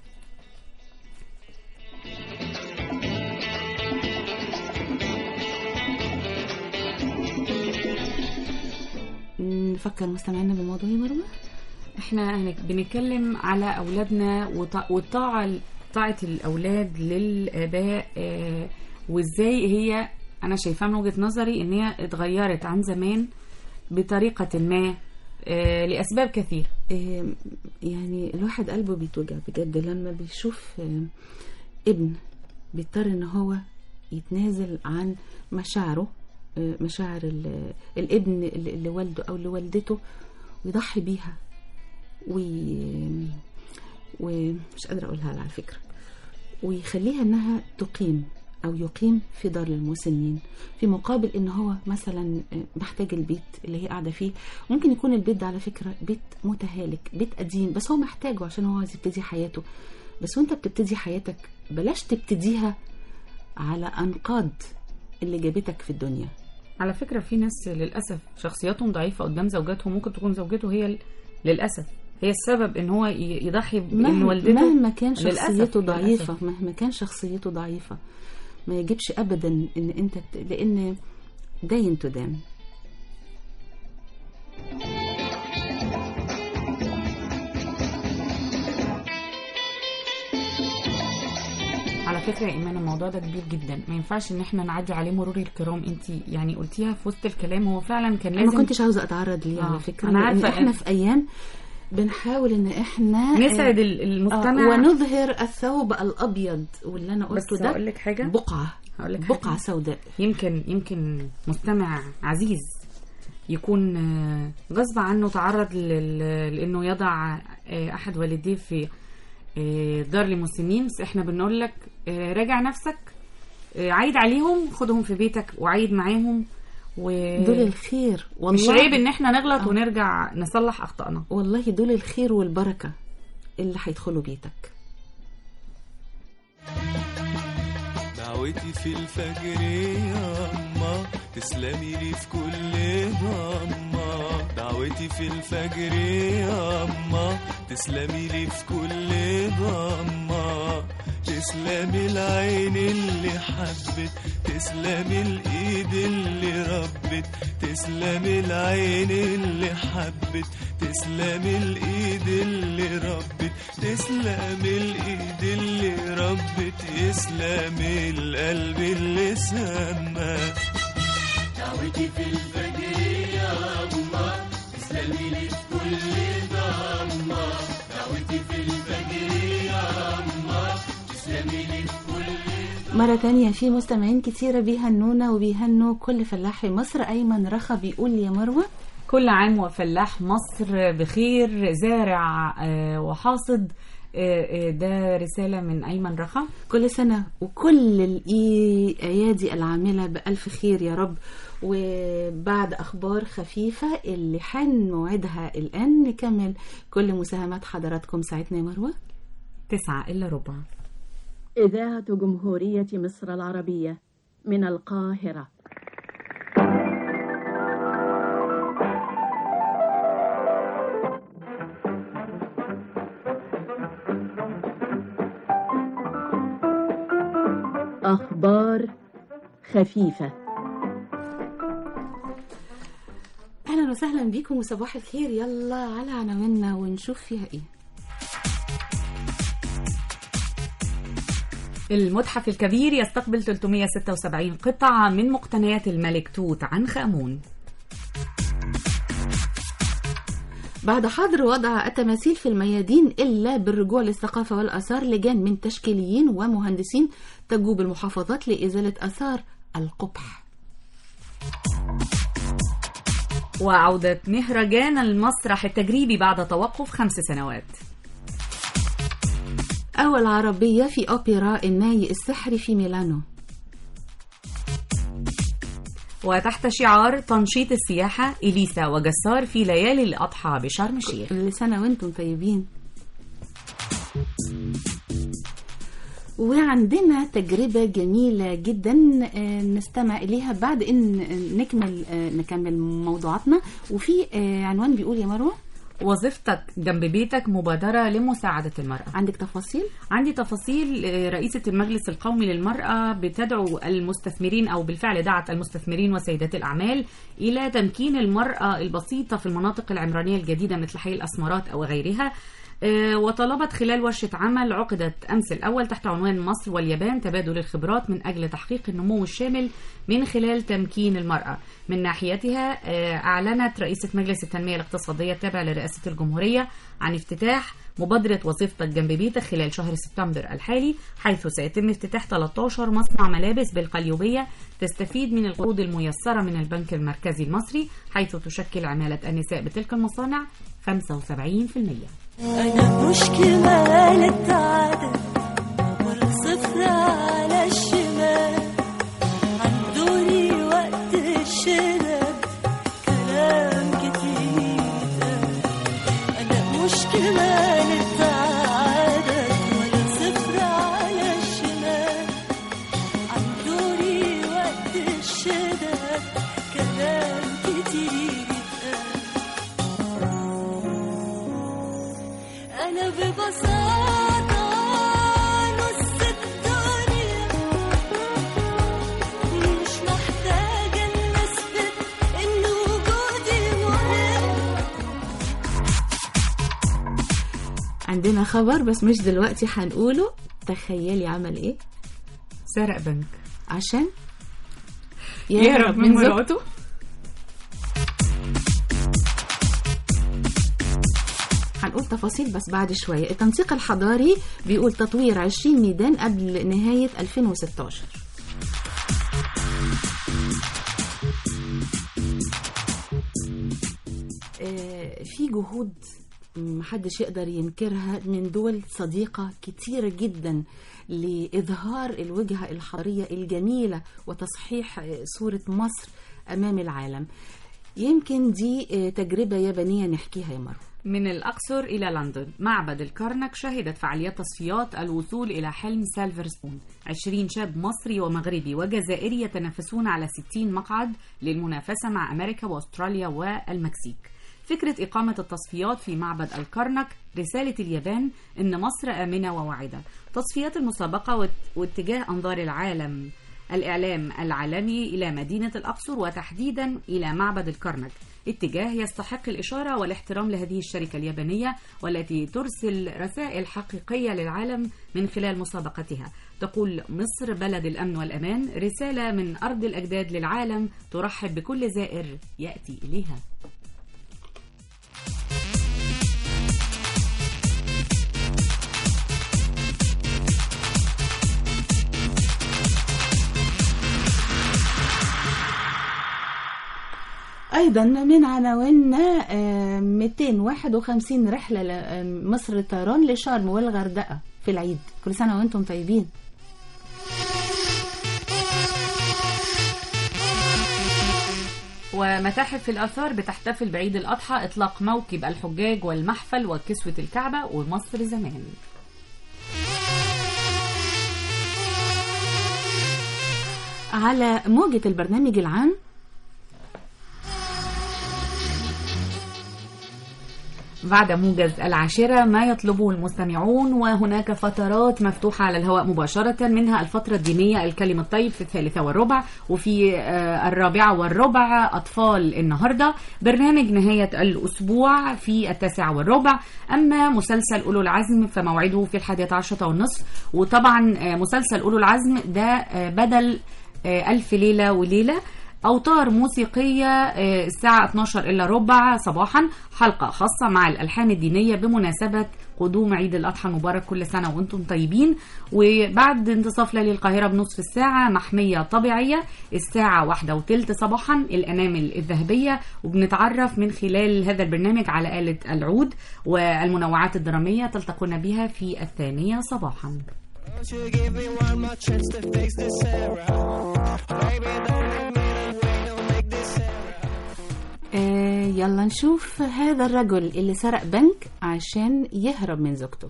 نفكر مستمعينا بالموضوع يا مروة احنا هنك- بنتكلم على اولادنا وط- والطاعه طاعه الاولاد للاباء آه، وازاي هي انا شايفاها من وجهه نظري ان هي اتغيرت عن زمان بطريقه ما آه، لاسباب كثيره آه، يعني الواحد قلبه بيتوجع بجد لما بيشوف آه، ابن بيضطر ان هو يتنازل عن مشاعره آه، مشاعر ال- الابن اللي لوالده او لوالدته ويضحي بيها وي... ومش قادرة أقولها على فكرة ويخليها إنها تقيم أو يقيم في دار للمسنين في مقابل إن هو مثلا محتاج البيت اللي هي قاعدة فيه ممكن يكون البيت ده على فكرة بيت متهالك بيت قديم بس هو محتاجه عشان هو عايز يبتدي حياته بس وانت بتبتدي حياتك بلاش تبتديها على أنقاض اللي جابتك في الدنيا على فكره في ناس للاسف شخصياتهم ضعيفه قدام زوجاتهم ممكن تكون زوجته هي ال- للاسف هي السبب ان هو ي- يضحي بان مهما, والدته مهما كان للأسف- شخصيته للأسف. ضعيفة مهما كان شخصيته ضعيفة ما يجبش أبدا إن أنت ت... لأن داين تدان على فكره يا ايمان الموضوع ده كبير جدا ما ينفعش ان احنا نعدي عليه مرور الكرام انت يعني قلتيها في وسط الكلام هو فعلا كان أنا لازم ما كنتش عاوزة أتعرض ليه آه، على فكرة أنا لأن عارفة إحنا إن- في أيام بنحاول إن إحنا نسعد آه، ال- المجتمع. آه ونظهر الثوب الأبيض واللي أنا قلته بس ده هقول لك حاجه بقعة هقول لك بقعة حاجة. سوداء يمكن يمكن مستمع عزيز يكون آه، غصب عنه تعرض لل- لانه يضع آه، احد والديه في آه، دار لمسنين بس احنا بنقول لك آه، راجع نفسك آه، عايد عليهم خدهم في بيتك وعيد معاهم و دول الخير مش والله عيب ان احنا نغلط آه. ونرجع نصلح اخطائنا والله دول الخير والبركة اللي هيدخلوا بيتك دعوتي في الفجر يا أما تسلمي لي في كل ضمة دعوتي في الفجر يا أما تسلمي لي في كل ضمة تسلمي العين اللي حبت تسلمي الإيد اللي ربت تسلمي العين اللي حبت تسلمي الإيد اللي ربت تسلمي الإيد اللي ربت يسلمي القلب اللي سمى دعوتي في الفجر يا أما تسلمي لي في كل ضمة دعوتي في الفجر يا أما تسلمي لي في كل مرة تانية في مستمعين كتيرة بيهنونا وبيهنوا كل فلاحي مصر أيمن رخا بيقول يا مروة كل عام وفلاح مصر بخير زارع آه، وحاصد آه، آه، ده رسالة من أيمن رخا كل سنة وكل الأيادي العاملة بألف خير يا رب وبعد أخبار خفيفة اللي حان موعدها الآن نكمل كل مساهمات حضراتكم ساعتنا يا مروة تسعة إلا ربع إذاعة جمهورية مصر العربية من القاهرة أخبار خفيفة أهلا وسهلا بيكم وصباح الخير يلا على عناويننا ونشوف فيها إيه المتحف الكبير يستقبل 376 قطعة من مقتنيات الملك توت عنخ آمون بعد حظر وضع التماثيل في الميادين إلا بالرجوع للثقافة والآثار لجان من تشكيليين ومهندسين تجوب المحافظات لإزالة آثار القبح وعودة مهرجان المسرح التجريبي بعد توقف خمس سنوات أول عربية في أوبرا الناي السحري في ميلانو وتحت شعار تنشيط السياحة إليسا وجسار في ليالي الأضحى بشرم الشيخ كل سنة وانتم طيبين وعندنا تجربة جميلة جدا آه، نستمع إليها بعد إن نكمل آه، نكمل موضوعاتنا وفي آه، عنوان بيقول يا مروة وظيفتك جنب بيتك مبادرة لمساعدة المرأة عندك تفاصيل؟ عندي تفاصيل آه، رئيسة المجلس القومي للمرأة بتدعو المستثمرين أو بالفعل دعت المستثمرين وسيدات الأعمال إلى تمكين المرأة البسيطة في المناطق العمرانية الجديدة مثل حي الأسمرات أو غيرها آه، وطلبت خلال ورشة عمل عقدت أمس الأول تحت عنوان مصر واليابان تبادل الخبرات من أجل تحقيق النمو الشامل من خلال تمكين المرأة من ناحيتها آه، أعلنت رئيسة مجلس التنمية الاقتصادية التابع لرئاسة الجمهورية عن افتتاح مبادرة وظيفتك جنب بيتك خلال شهر سبتمبر الحالي حيث سيتم افتتاح 13 مصنع ملابس بالقليوبية تستفيد من القروض الميسرة من البنك المركزي المصري حيث تشكل عمالة النساء بتلك المصانع 75% أنا مش كمال التعادل ولا صفر على الشمال عندوني وقت الشباب كلام كتير أنا مش كمال التعادل ولا صفر على الشمال عندوني وقت الشباب كلام كتير أنا ببساطة نص الدنيا مش محتاجة إن أثبت إن وجودي مهم عندنا خبر بس مش دلوقتي هنقوله تخيلي عمل ايه سرق بنك عشان يهرب من مراته هنقول تفاصيل بس بعد شوية التنسيق الحضاري بيقول تطوير 20 ميدان قبل نهاية 2016 آه، في جهود محدش يقدر ينكرها من دول صديقة كتيرة جدا لإظهار الوجهة الحضارية الجميلة وتصحيح آه، صورة مصر أمام العالم يمكن دي آه، تجربة يابانية نحكيها يا مروة من الأقصر إلى لندن معبد الكرنك شهدت فعاليات تصفيات الوصول إلى حلم سيلفرستون 20 شاب مصري ومغربي وجزائري يتنافسون على 60 مقعد للمنافسة مع أمريكا وأستراليا والمكسيك فكرة إقامة التصفيات في معبد الكرنك رسالة اليابان إن مصر آمنة وواعدة تصفيات المسابقة وات- واتجاه أنظار العالم الإعلام العالمي إلى مدينة الأقصر وتحديدا إلى معبد الكرنك اتجاه يستحق الإشارة والاحترام لهذه الشركة اليابانية والتي ترسل رسائل حقيقية للعالم من خلال مسابقتها تقول مصر بلد الأمن والأمان رسالة من أرض الأجداد للعالم ترحب بكل زائر يأتي إليها أيضا من عناويننا آه، 251 رحلة لمصر طيران لشرم والغردقة في العيد كل سنة وأنتم طيبين ومتاحف الآثار بتحتفل بعيد الأضحى إطلاق موكب الحجاج والمحفل وكسوة الكعبة ومصر زمان على موجة البرنامج العام بعد موجز العاشرة ما يطلبه المستمعون وهناك فترات مفتوحة على الهواء مباشرة منها الفترة الدينية الكلم الطيب في الثالثة والربع وفي آه، الرابعة والربع أطفال النهاردة برنامج نهاية الأسبوع في التاسعة والربع أما مسلسل أولو العزم فموعده في الحادية عشرة والنصف وطبعا آه، مسلسل أولو العزم ده آه، بدل آه، ألف ليلة وليلة أوتار موسيقية آه، الساعة 12 إلا ربع صباحا حلقة خاصة مع الألحان الدينية بمناسبة قدوم عيد الأضحى المبارك كل سنة وأنتم طيبين وبعد انتصاف ليالي القاهرة بنصف الساعة محمية طبيعية الساعة واحدة وتلت صباحا الأنامل الذهبية وبنتعرف من خلال هذا البرنامج على آلة العود والمنوعات الدرامية تلتقون بها في الثانية صباحا Won't you give me one more chance to fix this error? Baby, don't leave me the way, don't make this error. آه يلا نشوف هذا الرجل اللي سرق بنك عشان يهرب من زوجته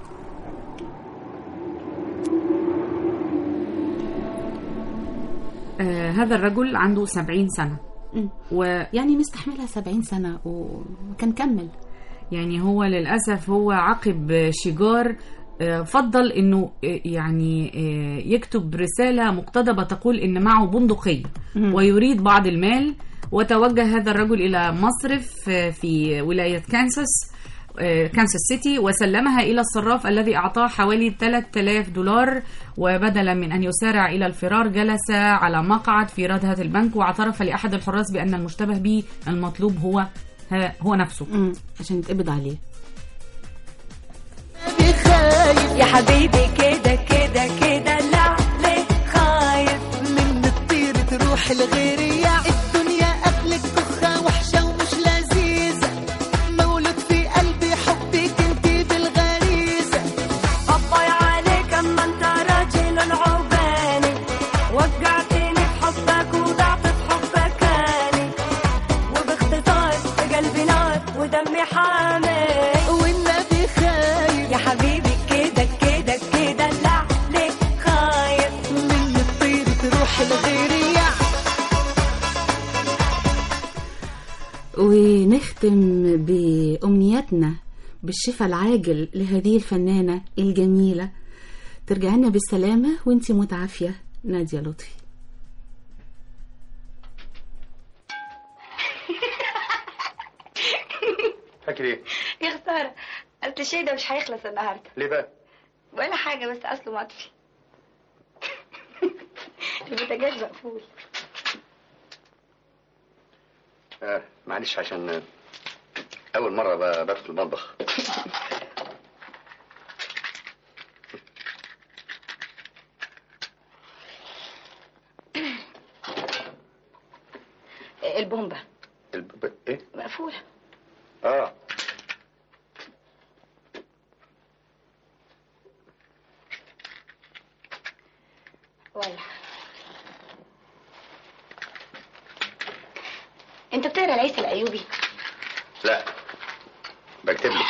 آه هذا الرجل عنده 70 سنة ويعني مستحملها 70 سنة وكان كمل يعني هو للأسف هو عقب شجار آه، فضل انه آه، يعني آه، يكتب رسالة مقتضبة تقول ان معه بندقية مم. ويريد بعض المال وتوجه هذا الرجل الى مصرف آه، في ولاية كانساس آه، كانساس سيتي وسلمها الى الصراف الذي اعطاه حوالي 3000 دولار وبدلا من ان يسارع الى الفرار جلس على مقعد في ردهة البنك واعترف لاحد الحراس بان المشتبه به المطلوب هو ها- هو نفسه عشان يتقبض عليه خايف يا حبيبي كده كده كده لا ليه خايف من الطير تروح لغيري الدنيا قبلك كخة وحشة ومش لذيذة مولود في قلبي حبك انتي بالغريزة أباي عليك اما انت راجل عقباني وجعتني بحبك وضعت في حبك اني وباختصار في قلبي نار ودمي حامي والنبي خايف يا حبيبي كده كده كده لا ليه خايف من الطير تروح لغيري ونختم بأمنياتنا بالشفاء العاجل لهذه الفنانة الجميلة ترجع لنا بالسلامة وانتي متعافية نادية لطفي فاكر ايه؟ يا خسارة أصل الشاي ده مش هيخلص النهاردة ليه بقى؟ ولا حاجة بس أصله مطفي البوتاجاز مقفول آه معلش عشان آه، أول مرة ب- بدخل المطبخ البومبة الب... ايه؟ مقفولة اه ولا أنت بتقرا العيس الأيوبي لا بكتب له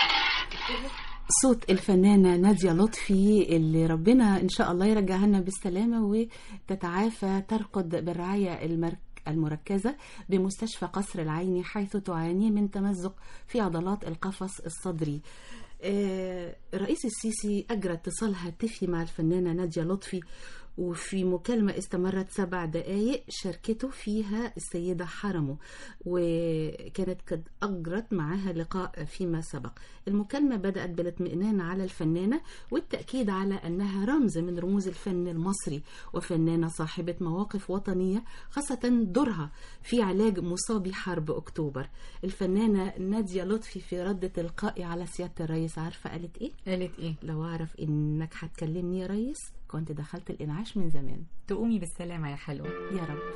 صوت الفنانة نادية لطفي اللي ربنا إن شاء الله يرجعها لنا بالسلامة وتتعافى ترقد بالرعاية المرك المركزة بمستشفى قصر العيني حيث تعاني من تمزق في عضلات القفص الصدري آه، الرئيس السيسي أجرى اتصال هاتفي مع الفنانة نادية لطفي وفي مكالمة استمرت سبع دقايق شاركته فيها السيدة حرمه وكانت قد أجرت معها لقاء فيما سبق المكالمة بدأت بالاطمئنان على الفنانة والتأكيد على أنها رمز من رموز الفن المصري وفنانة صاحبة مواقف وطنية خاصة دورها في علاج مصابي حرب أكتوبر الفنانة نادية لطفي في رد تلقائي على سيادة الرئيس عارفة قالت إيه؟ قالت إيه؟ لو أعرف إنك هتكلمني يا ريس كنت دخلت الإنعاش من زمان تقومي بالسلامة يا حلوة يا رب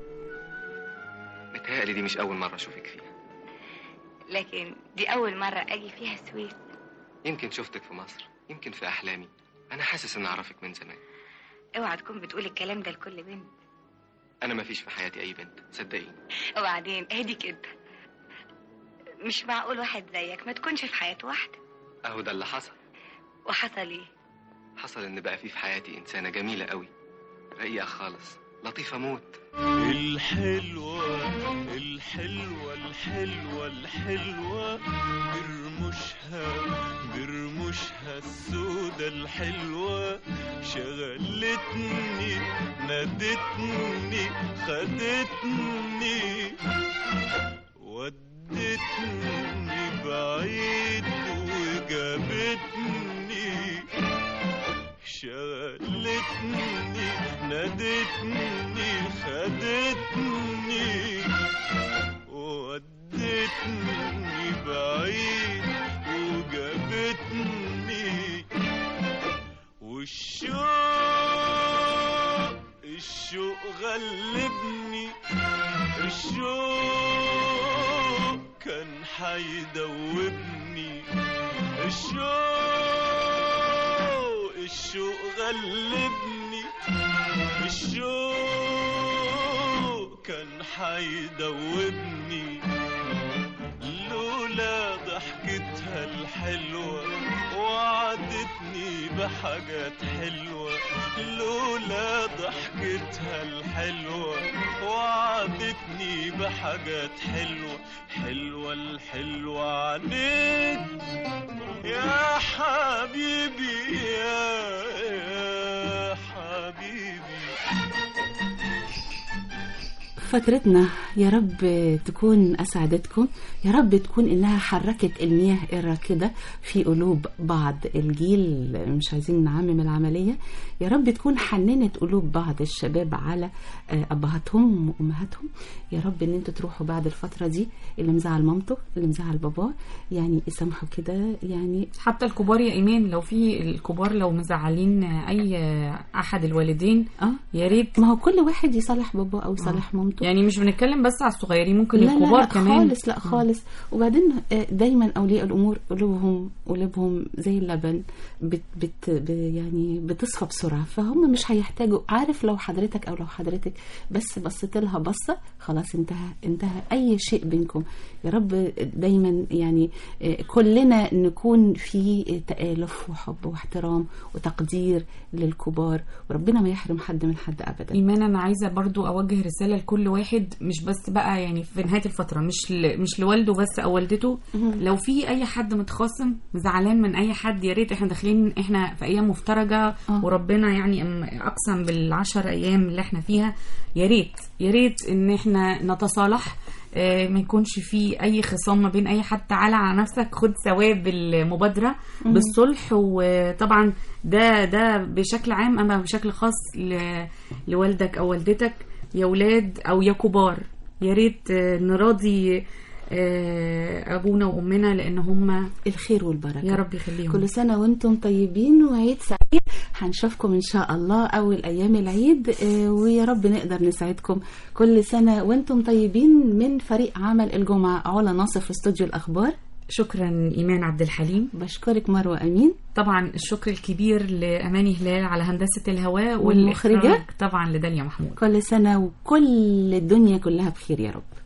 متهيألي دي مش أول مرة أشوفك فيها لكن دي أول مرة أجي فيها السويس يمكن شفتك في مصر يمكن في أحلامي أنا حاسس إن أعرفك من زمان اوعى تكون بتقول الكلام ده لكل بنت أنا مفيش في حياتي أي بنت صدقيني وبعدين ادي كده مش معقول واحد زيك ما تكونش في حياة واحدة أهو ده اللي حصل وحصل ايه حصل إن بقى في في حياتي إنسانة جميلة قوي رقيقة خالص لطيفة موت الحلوة الحلوة الحلوة الحلوة برمشها برمشها السودة الحلوة شغلتني نادتني خدتني ودتني بعيد وجابتني شغلتني نادتني خدتني حيدوبني الشوق الشوق غلبني الشوق كان حيدوبني لولا ضحكتها الحلوة وعدتني بحاجات حلوة لولا ضحكتها الحلوة وعدتني بحاجات حلوة حلوة الحلوة عنيك يا حبيبي يا, يا حبيبي فترتنا يا رب تكون أسعدتكم يا رب تكون إنها حركت المياه الراكدة في قلوب بعض الجيل مش عايزين نعمم العملية يا رب تكون حننت قلوب بعض الشباب على آه، أبهاتهم وأمهاتهم يا رب إن انتوا تروحوا بعد الفترة دي اللي مزعل مامته اللي مزعل باباه يعني يسامحوا كده يعني حتى الكبار يا ايمان لو في الكبار لو مزعلين اي احد الوالدين اه يا ريت ما هو كل واحد يصالح باباه أو يصالح مامته يعني مش بنتكلم بس على الصغيرين ممكن لا لا الكبار لا كمان خالص لا خالص وبعدين آه، دايما اولياء الامور قلوبهم قلوبهم زي اللبن بت بت ب- يعني بتصفى بسرعه فهم مش هيحتاجوا عارف لو حضرتك او لو حضرتك بس بصيت لها بصه خلاص انتهى انتهى اي شيء بينكم يا رب دايما يعني آه، كلنا نكون في تآلف وحب واحترام وتقدير للكبار وربنا ما يحرم حد من حد ابدا ايمان انا عايزه برضو اوجه رساله لكل واحد مش بس بقى يعني في نهايه الفتره مش ل... مش لوالده بس او والدته لو في اي حد متخاصم زعلان من اي حد يا ريت احنا داخلين احنا في ايام مفترجه وربنا يعني أم- اقسم بالعشر ايام اللي احنا فيها يا ريت يا ريت ان احنا نتصالح آه، ما يكونش في اي خصام ما بين اي حد تعالى على نفسك خد ثواب المبادره مم. بالصلح وطبعا ده ده بشكل عام اما بشكل خاص ل- لوالدك او والدتك يا ولاد او يا كبار يا ريت آه، نراضي آه، ابونا وامنا لان هم الخير والبركه يا رب يخليهم كل سنة وانتم طيبين وعيد سعيد هنشوفكم ان شاء الله اول ايام العيد آه، ويا رب نقدر نساعدكم كل سنة وانتم طيبين من فريق عمل الجمعة علا ناصر في استوديو الاخبار شكرا ايمان عبد الحليم بشكرك مروة امين طبعا الشكر الكبير لاماني هلال على هندسه الهواء والمخرجة؟ والإخراج طبعا لداليا محمود كل سنة وكل الدنيا كلها بخير يا رب